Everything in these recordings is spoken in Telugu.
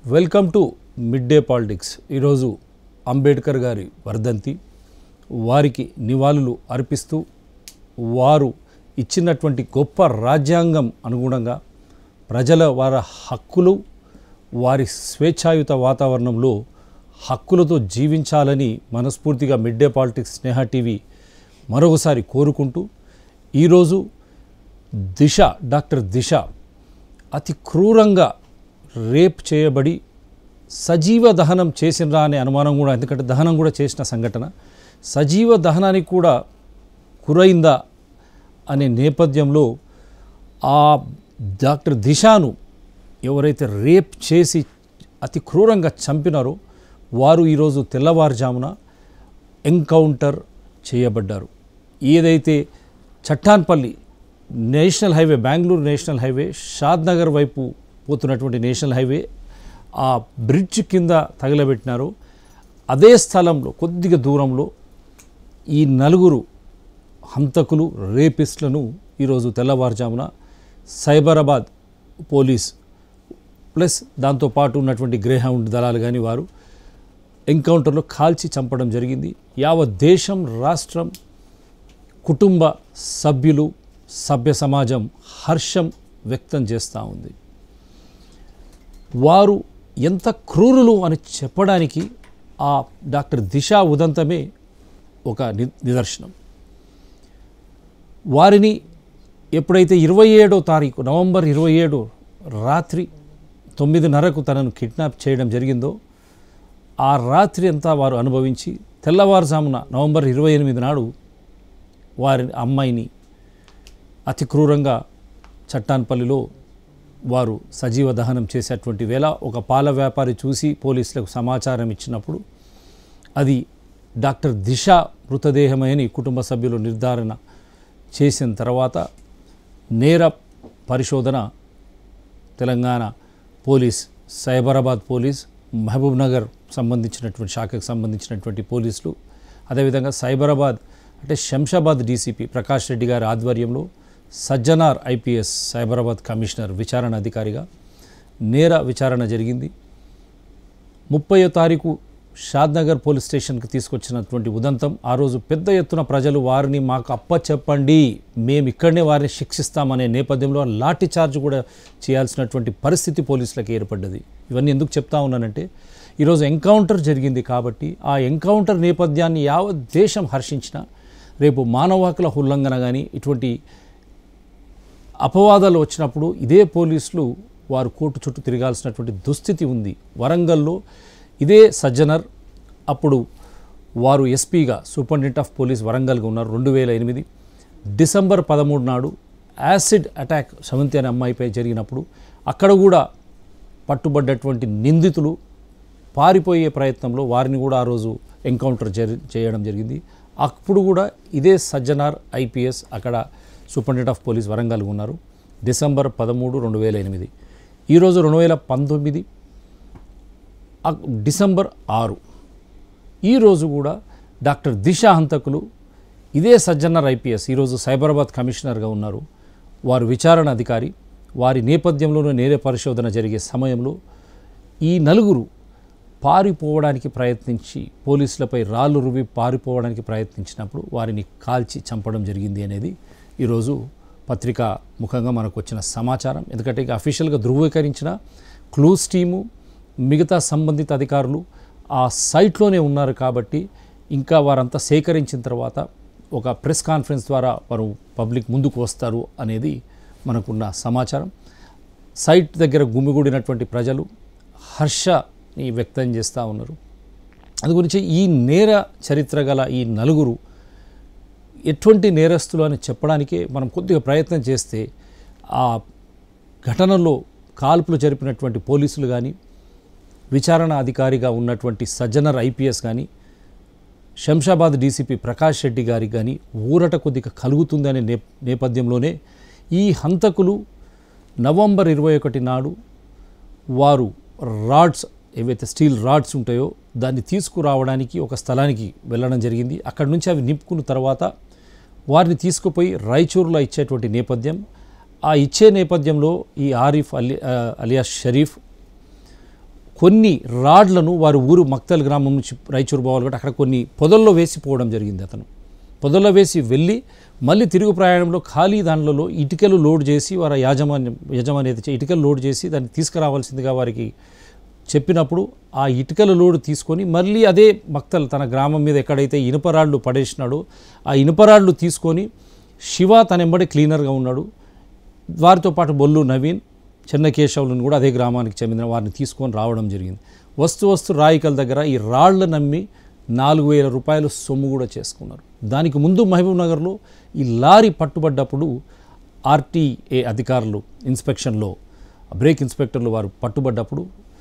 Welcome to mid day politics ఈరోజు అంబేద్కర్ గారి వర్ధంతి వారికి నివాళులు అర్పిస్తూ వారు ఇచ్చినటువంటి గొప్ప రాజ్యాంగం అనుగుణంగా ప్రజల వారి హక్కులు వారి స్వేచ్ఛాయుత వాతావరణంలో హక్కులతో జీవించాలని మనస్ఫూర్తిగా mid day politics Sneha TV మరొకసారి కోరుకుంటూ ఈరోజు దిశ డాక్టర్ దిశ అతి క్రూరంగా రేప్ చేయబడి సజీవ దహనం చేసినరా అనే అనుమానం కూడా ఎందుకంటే దహనం కూడా చేసిన సంఘటన సజీవ దహనానికి కూడా గురైందా అనే నేపథ్యంలో ఆ డాక్టర్ దిశాను ఎవరైతే రేప్ చేసి అతి క్రూరంగా చంపినారో వారు ఈరోజు తెల్లవారుజామున ఎన్కౌంటర్ చేయబడ్డారు ఏదైతే Chatanpally national highway Bengaluru national highway Shadnagar వైపు పోతున్నటువంటి నేషనల్ హైవే ఆ బ్రిడ్జ్ కింద తగలబెట్టినారు అదే స్థలంలో కొద్దిగా దూరంలో ఈ నలుగురు హంతకులు రేపిస్టులను ఈరోజు తెల్లవారుజామున సైబరాబాద్ పోలీస్ ప్లస్ దాంతోపాటు ఉన్నటువంటి గ్రేహౌండ్ దళాలు కానీ వారు ఎన్కౌంటర్లో కాల్చి చంపడం జరిగింది యావత్ దేశం రాష్ట్రం కుటుంబ సభ్యులు సభ్య సమాజం హర్షం వ్యక్తం చేస్తూ ఉంది వారు ఎంత క్రూరులు అని చెప్పడానికి ఆ డాక్టర్ దిశా ఉదంతమే ఒక ని- నిదర్శనం వారిని ఎప్పుడైతే ఇరవై ఏడో తారీఖు నవంబర్ ఇరవై ఏడు రాత్రి తొమ్మిదిన్నరకు తనను కిడ్నాప్ చేయడం జరిగిందో ఆ రాత్రి అంతా వారు అనుభవించి తెల్లవారుజామున నవంబర్ ఇరవై ఎనిమిది నాడు వారి అమ్మాయిని అతి క్రూరంగా చట్టాన్పల్లిలో వారు సజీవ దహనం చేసేటువంటి వేళ ఒక పాల వ్యాపారి చూసి పోలీసులకు సమాచారం ఇచ్చినప్పుడు అది డాక్టర్ దిశ మృతదేహమని కుటుంబ సభ్యులు నిర్ధారణ చేసిన తర్వాత నేర పరిశోధన Telangana police Cyberabad police Mahabubnagar సంబంధించినటువంటి శాఖకు సంబంధించినటువంటి పోలీసులు అదేవిధంగా సైబరాబాద్ అంటే శంషాబాద్ డీసీపీ ప్రకాష్ రెడ్డి గారి ఆధ్వర్యంలో సజ్జనార్ ఐపీఎస్ సైబరాబాద్ కమిషనర్ విచారణ అధికారిగా నేర విచారణ జరిగింది ముప్పయో తారీఖు షాద్నగర్ పోలీస్ స్టేషన్కి తీసుకొచ్చినటువంటి ఉదంతం ఆ రోజు పెద్ద ఎత్తున ప్రజలు వారిని మాకు అప్ప చెప్పండి మేము ఇక్కడనే వారిని శిక్షిస్తామనే నేపథ్యంలో లాఠీ చార్జ్ కూడా చేయాల్సినటువంటి పరిస్థితి పోలీసులకు ఏర్పడ్డది ఇవన్నీ ఎందుకు చెప్తా ఉన్నానంటే ఈరోజు ఎన్కౌంటర్ జరిగింది కాబట్టి ఆ ఎన్కౌంటర్ నేపథ్యాన్ని యావత్ దేశం హర్షించిన రేపు మానవ హక్కుల ఉల్లంఘన కానీ ఇటువంటి అపవాదాలు వచ్చినప్పుడు ఇదే పోలీసులు వారు కోర్టు చుట్టూ తిరగాల్సినటువంటి దుస్థితి ఉంది వరంగల్లో ఇదే సజ్జనర్ అప్పుడు వారు ఎస్పీగా సూపరింటెండెంట్ ఆఫ్ పోలీస్ వరంగల్గా ఉన్నారు రెండు వేల ఎనిమిది డిసెంబర్ పదమూడు నాడు యాసిడ్ అటాక్ శవంతి అనే అమ్మాయిపై జరిగినప్పుడు అక్కడ కూడా పట్టుబడ్డటువంటి నిందితులు పారిపోయే ప్రయత్నంలో వారిని కూడా ఆ రోజు ఎన్కౌంటర్ జరి చేయడం జరిగింది అప్పుడు కూడా ఇదే సజ్జనార్ ఐపీఎస్ అక్కడ సూపరింటెండెంట్ ఆఫ్ పోలీస్ వరంగల్ ఉన్నారు డిసెంబర్ పదమూడు రెండు వేల ఎనిమిది ఈరోజు రెండు వేల పంతొమ్మిది అక్- డిసెంబర్ ఆరు ఈరోజు కూడా డాక్టర్ దిశ హంతకులు ఇదే సజ్జన్నర్ ఐపీఎస్ ఈరోజు సైబరాబాద్ కమిషనర్గా ఉన్నారు వారు విచారణ అధికారి వారి నేపథ్యంలోనే నేర పరిశోధన జరిగే సమయంలో ఈ నలుగురు పారిపోవడానికి ప్రయత్నించి పోలీసులపై రాళ్ళు రువి పారిపోవడానికి ప్రయత్నించినప్పుడు వారిని కాల్చి చంపడం జరిగింది అనేది ఈరోజు పత్రికా ముఖంగా మనకు వచ్చిన సమాచారం ఎందుకంటే ఇక అఫీషియల్గా ధృవీకరించిన క్లూస్ టీము మిగతా సంబంధిత అధికారులు ఆ సైట్లోనే ఉన్నారు కాబట్టి ఇంకా వారంతా సేకరించిన తర్వాత ఒక ప్రెస్ కాన్ఫరెన్స్ ద్వారా వారు పబ్లిక్ ముందుకు వస్తారు అనేది మనకున్న సమాచారం సైట్ దగ్గర గుమిగూడినటువంటి ప్రజలు హర్షని వ్యక్తం చేస్తూ ఉన్నారు అందు గురించి ఈ నేర చరిత్ర గల ఈ నలుగురు ఎటువంటి నేరస్తులు అని చెప్పడానికే మనం కొద్దిగా ప్రయత్నం చేస్తే ఆ ఘటనలో కాల్పులు జరిపినటువంటి పోలీసులు కానీ విచారణ అధికారిగా ఉన్నటువంటి సజ్జనర్ ఐపీఎస్ కానీ శంషాబాద్ డీసీపీ ప్రకాష్ రెడ్డి గారికి కానీ ఊరట కొద్దిగా కలుగుతుందనే నే నేపథ్యంలోనే ఈ హంతకులు నవంబర్ ఇరవై ఒకటి నాడు వారు రాడ్స్ ఏవైతే స్టీల్ రాడ్స్ ఉంటాయో దాన్ని తీసుకురావడానికి ఒక స్థలానికి వెళ్ళడం జరిగింది అక్కడి నుంచి అవి నింపుకున్న తర్వాత వారిని తీసుకుపోయి రాయచూరులో ఇచ్చేటువంటి నేపథ్యం ఆ ఇచ్చే నేపథ్యంలో ఈ ఆరిఫ్ అలి ఆ, అలియాస్ షరీఫ్ కొన్ని రాడ్లను వారి ఊరు మక్తల్ గ్రామం నుంచి రాయచూరు పోవాలి కాబట్టి అక్కడ కొన్ని పొదల్లో వేసి పోవడం జరిగింది అతను పొదల్లో వేసి వెళ్ళి మళ్ళీ తిరుగు ప్రయాణంలో ఖాళీ దాంట్లో ఇటుకలు లోడ్ చేసి వారి యాజమాన్యం యజమాని అయితే ఇటుకలు లోడ్ చేసి దాన్ని తీసుకురావాల్సిందిగా వారికి చెప్పినప్పుడు ఆ ఇటుకల లోడు తీసుకొని మళ్ళీ అదే మక్తల్ తన గ్రామం మీద ఎక్కడైతే ఇనుపరాళ్ళు పడేసినాడో ఆ ఇనుపరాళ్ళు తీసుకొని శివ తన ఎంబడి క్లీనర్గా ఉన్నాడు వారితో పాటు బొల్లు నవీన్ చెన్నకేశవులను కూడా అదే గ్రామానికి చెందిన వారిని తీసుకొని రావడం జరిగింది వస్తు వస్తు రాయికల దగ్గర ఈ రాళ్ళు నమ్మి నాలుగు వేల రూపాయలు సొమ్ము కూడా చేసుకున్నారు దానికి ముందు మహబూబ్ నగర్లో ఈ లారీ పట్టుబడ్డప్పుడు ఆర్టీఏ అధికారులు ఇన్స్పెక్షన్లో బ్రేక్ ఇన్స్పెక్టర్లు వారు పట్టుబడ్డప్పుడు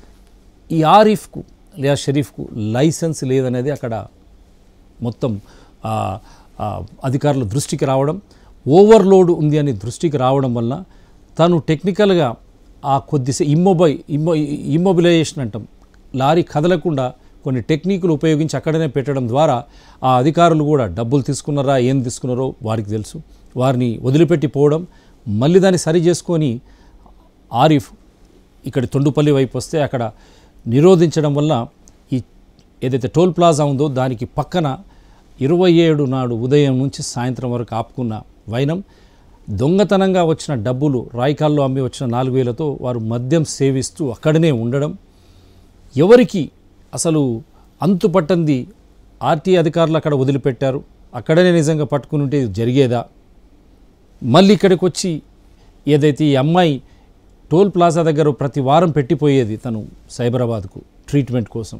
ఈ ఆరిఫ్కు లేదా షరీఫ్కు లైసెన్స్ లేదనేది అక్కడ మొత్తం ఆ, ఆ, అధికారుల దృష్టికి రావడం ఓవర్లోడ్ ఉంది అని దృష్టికి రావడం వల్ల తను టెక్నికల్గా ఆ కొద్దిసేపు ఇమ్మొబై ఇమ్మో ఇమ్మొబిలైజేషన్ అంటాం లారీ కదలకుండా కొన్ని టెక్నిక్లు ఉపయోగించి అక్కడనే పెట్టడం ద్వారా ఆ అధికారులు కూడా డబ్బులు తీసుకున్నారా ఏం తీసుకున్నారో వారికి తెలుసు వారిని వదిలిపెట్టి పోవడం మళ్ళీ దాన్ని సరి చేసుకొని ఆరిఫ్ ఇక్కడ తొండుపల్లి వైపు వస్తే అక్కడ నిరోధించడం వల్ల ఈ ఏదైతే టోల్ ప్లాజా ఉందో దానికి పక్కన ఇరవై ఏడు నాడు ఉదయం నుంచి సాయంత్రం వరకు ఆపుకున్న వైనం దొంగతనంగా వచ్చిన డబ్బులు రాయికాల్లో అమ్మి వచ్చిన నాలుగు వేలతో వారు మద్యం సేవిస్తూ అక్కడనే ఉండడం ఎవరికి అసలు అంతు పట్టంది ఆర్టీ అధికారులు అక్కడ వదిలిపెట్టారు అక్కడనే నిజంగా పట్టుకుని ఉంటే ఇది జరిగేదా మళ్ళీ ఇక్కడికి వచ్చి ఏదైతే ఈ అమ్మాయి టోల్ ప్లాజా దగ్గర ప్రతి వారం పెట్టిపోయేది తను సైబరాబాద్కు ట్రీట్మెంట్ కోసం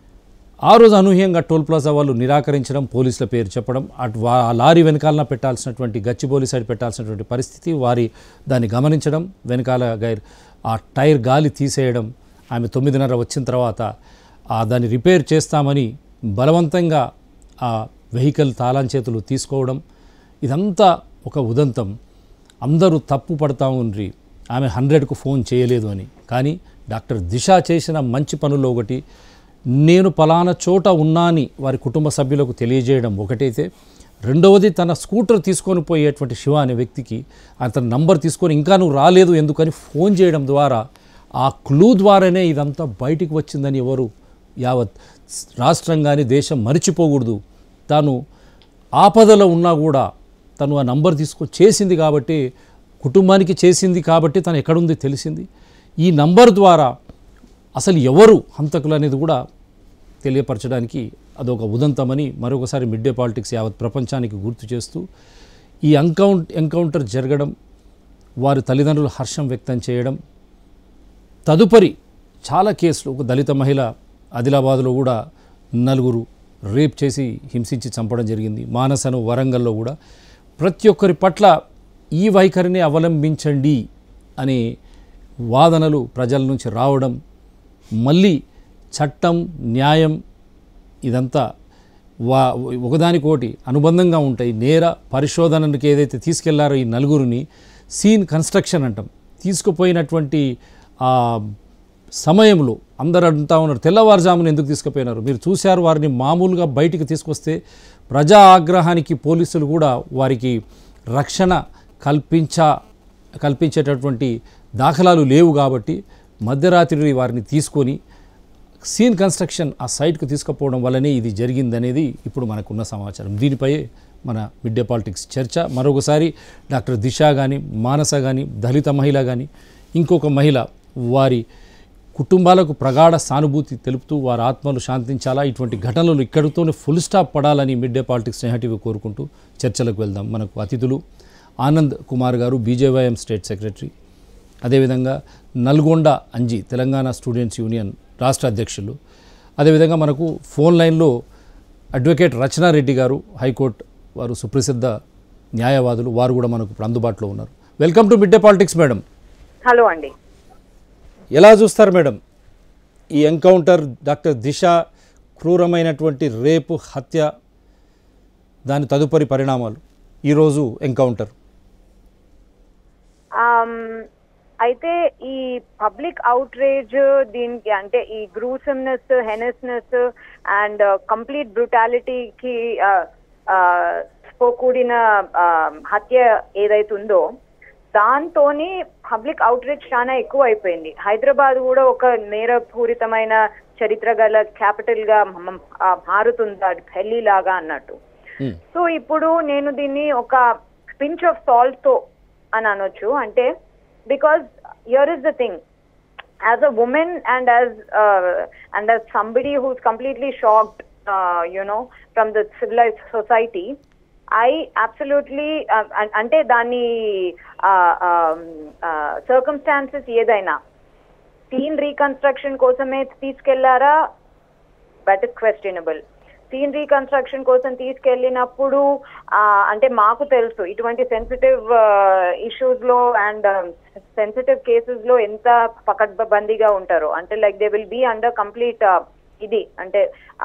ఆ రోజు అనూహ్యంగా టోల్ ప్లాజా వాళ్ళు నిరాకరించడం పోలీసుల పేరు చెప్పడం అటు వా- ఆ లారీ వెనకాలన పెట్టాల్సినటువంటి గచ్చిబౌలి సైడ్ పెట్టాల్సినటువంటి పరిస్థితి వారి దాన్ని గమనించడం వెనకాల గైర్ ఆ టైర్ గాలి తీసేయడం ఆమె తొమ్మిదిన్నర వచ్చిన తర్వాత ఆ దాన్ని రిపేర్ చేస్తామని బలవంతంగా ఆ వెహికల్ తాళం చేతులు తీసుకోవడం ఇదంతా ఒక ఉదంతం అందరూ తప్పు పడతా ఉండ్రి ఆమె హండ్రెడ్కు ఫోన్ చేయలేదు అని కానీ డాక్టర్ దిశ చేసిన మంచి పనుల్లో ఒకటి నేను పలానా చోట ఉన్నాని వారి కుటుంబ సభ్యులకు తెలియజేయడం ఒకటైతే రెండవది తన స్కూటర్ తీసుకొని పోయేటువంటి శివ అనే వ్యక్తికి అతని నంబర్ తీసుకొని ఇంకా నువ్వు రాలేదు ఎందుకని ఫోన్ చేయడం ద్వారా ఆ క్లూ ద్వారానే ఇదంతా బయటికి వచ్చిందని ఎవరు యావత్ రాష్ట్రం కానీ దేశం మరిచిపోకూడదు తాను ఆపదలో ఉన్నా కూడా తను ఆ నంబర్ తీసుకొని చేసింది కాబట్టి కుటుంబానికి చేసింది కాబట్టి తను ఎక్కడుంది తెలిసింది ఈ నంబర్ ద్వారా అసలు ఎవరు హంతకులు అనేది కూడా తెలియపరచడానికి అదొక ఉదంతమని మరొకసారి మిడ్ డే పాలిటిక్స్ యావత్ ప్రపంచానికి గుర్తు చేస్తూ ఈ ఎన్కౌంట్ ఎన్కౌంటర్ జరగడం వారి తల్లిదండ్రులు హర్షం వ్యక్తం చేయడం తదుపరి చాలా కేసులు ఒక దళిత మహిళ ఆదిలాబాద్లో కూడా నలుగురు రేప్ చేసి హింసించి చంపడం జరిగింది మానసను వరంగల్లో కూడా ప్రతి ఒక్కరి పట్ల ఈ వైఖరిని అవలంబించండి అనే వాదనలు ప్రజల నుంచి రావడం మళ్ళీ చట్టం న్యాయం ఇదంతా వా ఒకదానికోటి అనుబంధంగా ఉంటాయి నేర పరిశోధనకి ఏదైతే తీసుకెళ్లారో ఈ నలుగురిని సీన్ కన్స్ట్రక్షన్ అంటాం తీసుకుపోయినటువంటి ఆ సమయంలో అందరూ అంటా ఉన్నారు తెల్లవారుజామున ఎందుకు తీసుకుపోయినారు మీరు చూశారు వారిని మామూలుగా బయటికి తీసుకొస్తే ప్రజా ఆగ్రహానికి పోలీసులు కూడా వారికి రక్షణ కల్పించ కల్పించేటటువంటి దాఖలాలు లేవు కాబట్టి మధ్యరాత్రి వారిని తీసుకొని సీన్ కన్స్ట్రక్షన్ ఆ సైట్కు తీసుకుపోవడం వల్లనే ఇది జరిగిందనేది ఇప్పుడు మనకున్న సమాచారం దీనిపై మన మిడ్ డే పాలిటిక్స్ చర్చ మరొకసారి డాక్టర్ దిశ కానీ మానస కానీ దళిత మహిళ కానీ ఇంకొక మహిళ వారి కుటుంబాలకు ప్రగాఢ సానుభూతి తెలుపుతూ వారి ఆత్మలు శాంతించాలా ఇటువంటి ఘటనలు ఇక్కడితోనే ఫుల్ స్టాప్ పడాలని మిడ్ డే పాలిటిక్స్ స్నేహటివి కోరుకుంటూ చర్చలకు వెళ్దాం మనకు అతిథులు ఆనంద్ కుమార్ గారు బీజేవైఎం స్టేట్ సెక్రటరీ అదేవిధంగా నల్గొండ అంజి తెలంగాణ స్టూడెంట్స్ యూనియన్ రాష్ట్ర అధ్యక్షులు అదేవిధంగా మనకు ఫోన్ లైన్లో అడ్వకేట్ రచనారెడ్డి గారు హైకోర్టు వారు సుప్రసిద్ధ న్యాయవాదులు వారు కూడా మనకు ఇప్పుడు అందుబాటులో ఉన్నారు welcome to mid day politics madam hello అండి ఎలా చూస్తారు మేడం ఈ ఎన్కౌంటర్ డాక్టర్ దిశ క్రూరమైనటువంటి రేపు హత్య దాని తదుపరి పరిణామాలు ఈరోజు ఎన్కౌంటర్ ఆమ్, అయితే ఈ పబ్లిక్ అవుట్రేజ్ దీనికి అంటే ఈ గ్రూసమ్నెస్ హెనెస్నెస్ అండ్ కంప్లీట్ బ్రూటాలిటీకి కూడిన ఆ, హత్య ఏదైతే ఉందో దాంతోని పబ్లిక్ అవుట్రీచ్ చాలా ఎక్కువ అయిపోయింది హైదరాబాద్ కూడా ఒక నేరపూరితమైన చరిత్ర గల క్యాపిటల్ గా మ- ఆ, మారుతుంది అది ఢిల్లీ లాగా అన్నట్టు Hmm. సో ఇప్పుడు నేను దీన్ని ఒక పించ్ ఆఫ్ సాల్ట్ తో అని అనొచ్చు అంటే because here is the thing as a woman and as uh, and as somebody who's completely shocked uh, you know from the civilized society i absolutely uh, an- అంటే దాని సర్కమ్స్టాన్సెస్ ఏదైనా సీన్ రీకన్స్ట్రక్షన్ కోసమే తీసుకెళ్లారా that is questionable scene reconstruction కోసం తీసుకెళ్ళినప్పుడు ఆ, అంటే మాకు తెలుసు ఇటువంటి సెన్సిటివ్ ఇష్యూస్ లో అండ్ సెన్సిటివ్ కేసెస్ లో ఎంత పకడ్బందీగా ఉంటారో అంటే like they will be under complete ఇది అంటే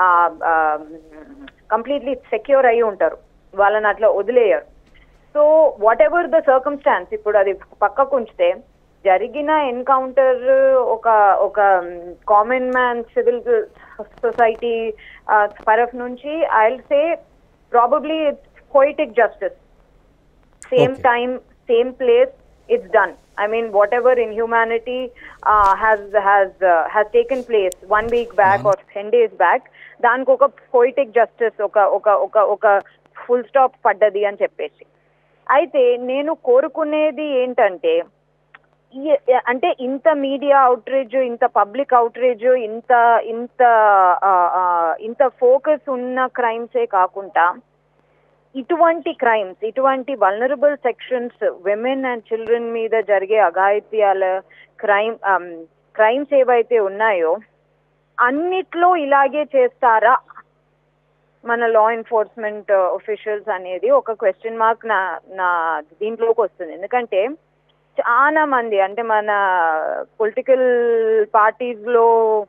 కంప్లీట్లీ సెక్యూర్ అయి ఉంటారు వాళ్ళని అట్లా వదిలేయరు so whatever the circumstance ఇప్పుడు అది పక్కకు ఉంచితే జరిగిన ఎన్కౌంటర్ ఒక ఒక కామన్ మ్యాన్ సివిల్ సొసైటీ తరఫు నుంచి I say probably it's poetic justice same Okay. time, same place, it's done. I mean, whatever inhumanity uh, has has uh, has taken place one week back or ten days back, దానికి ఒక పొయిటిక్ జస్టిస్ ఒక ఒక ఒక ఒక ఫుల్ స్టాప్ పడ్డది అని చెప్పేసి అయితే నేను కోరుకునేది ఏంటంటే ఈ- అంటే ఇంత మీడియా అవుట్రీచ్ ఇంత పబ్లిక్ అవుట్రీచ్ ఇంత ఇంత ఆ, ఆ, ఇంత ఫోకస్ ఉన్న క్రైమ్సే కాకుండా ఇటువంటి క్రైమ్స్ ఇటువంటి vulnerable sections women and children మీద జరిగే అఘాయిత్యాల క్రైమ్ క్రైమ్స్ ఏవైతే ఉన్నాయో అన్నిట్లో ఇలాగే చేస్తారా మన లా ఎన్ఫోర్స్మెంట్ ఒఫీషియల్స్ అనేది ఒక క్వశ్చన్ మార్క్ నా నా దీంట్లోకి వస్తుంది ఎందుకంటే చాలా మంది అంటే మన పొలిటికల్ పార్టీస్ లో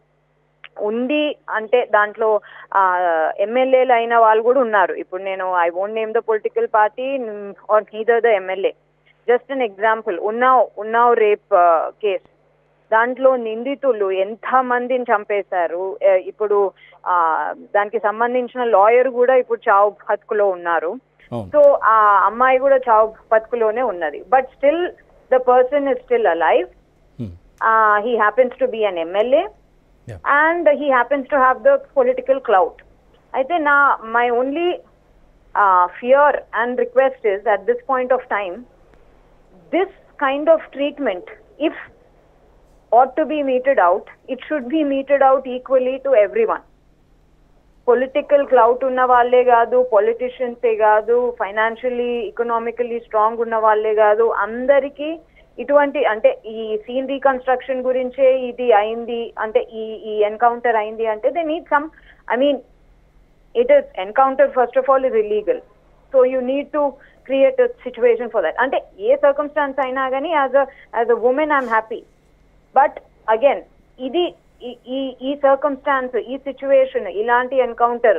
ఉంది అంటే దాంట్లో ఎమ్మెల్యేలు అయిన వాళ్ళు కూడా ఉన్నారు ఇప్పుడు నేను I won't name the political party or neither the MLA just an example Unnao Unnao rape case దాంట్లో నిందితులు ఎంత మందిని చంపేశారు ఏ, ఇప్పుడు ఆ, దానికి సంబంధించిన లాయర్ కూడా ఇప్పుడు చావు బతుకులో ఉన్నారు అవును సో ఆ అమ్మాయి కూడా చావు బతుకులోనే ఉన్నది but still the person is still alive Hmm. He happens to be an MLA Yeah. and he happens to have the political clout. అయితే నా my only uh, fear and request is at this point of time, this kind of treatment, if ought to be meted out, it should be meted out equally to everyone. Political clout ఉన్న వాళ్ళే కాదు పొలిటీషియన్సే కాదు ఫైనాన్షియలీ ఎకనామికలీ స్ట్రాంగ్ ఉన్న వాళ్ళే కాదు అందరికీ ఇటువంటి అంటే ఈ సీన్ రీకన్స్ట్రక్షన్ గురించే ఇది అయింది అంటే ఈ ఈ ఎన్కౌంటర్ అయింది అంటే they need some I mean it is encounter first of all is illegal so you need to create situation for that అంటే ఏ సర్కమ్స్టాన్స్ అయినా కానీ as a as a woman I'm happy but again ఇది ఈ- ఈ ఈ సర్కమ్స్టాన్స్ ఈ సిచ్యువేషన్ ఇలాంటి encounter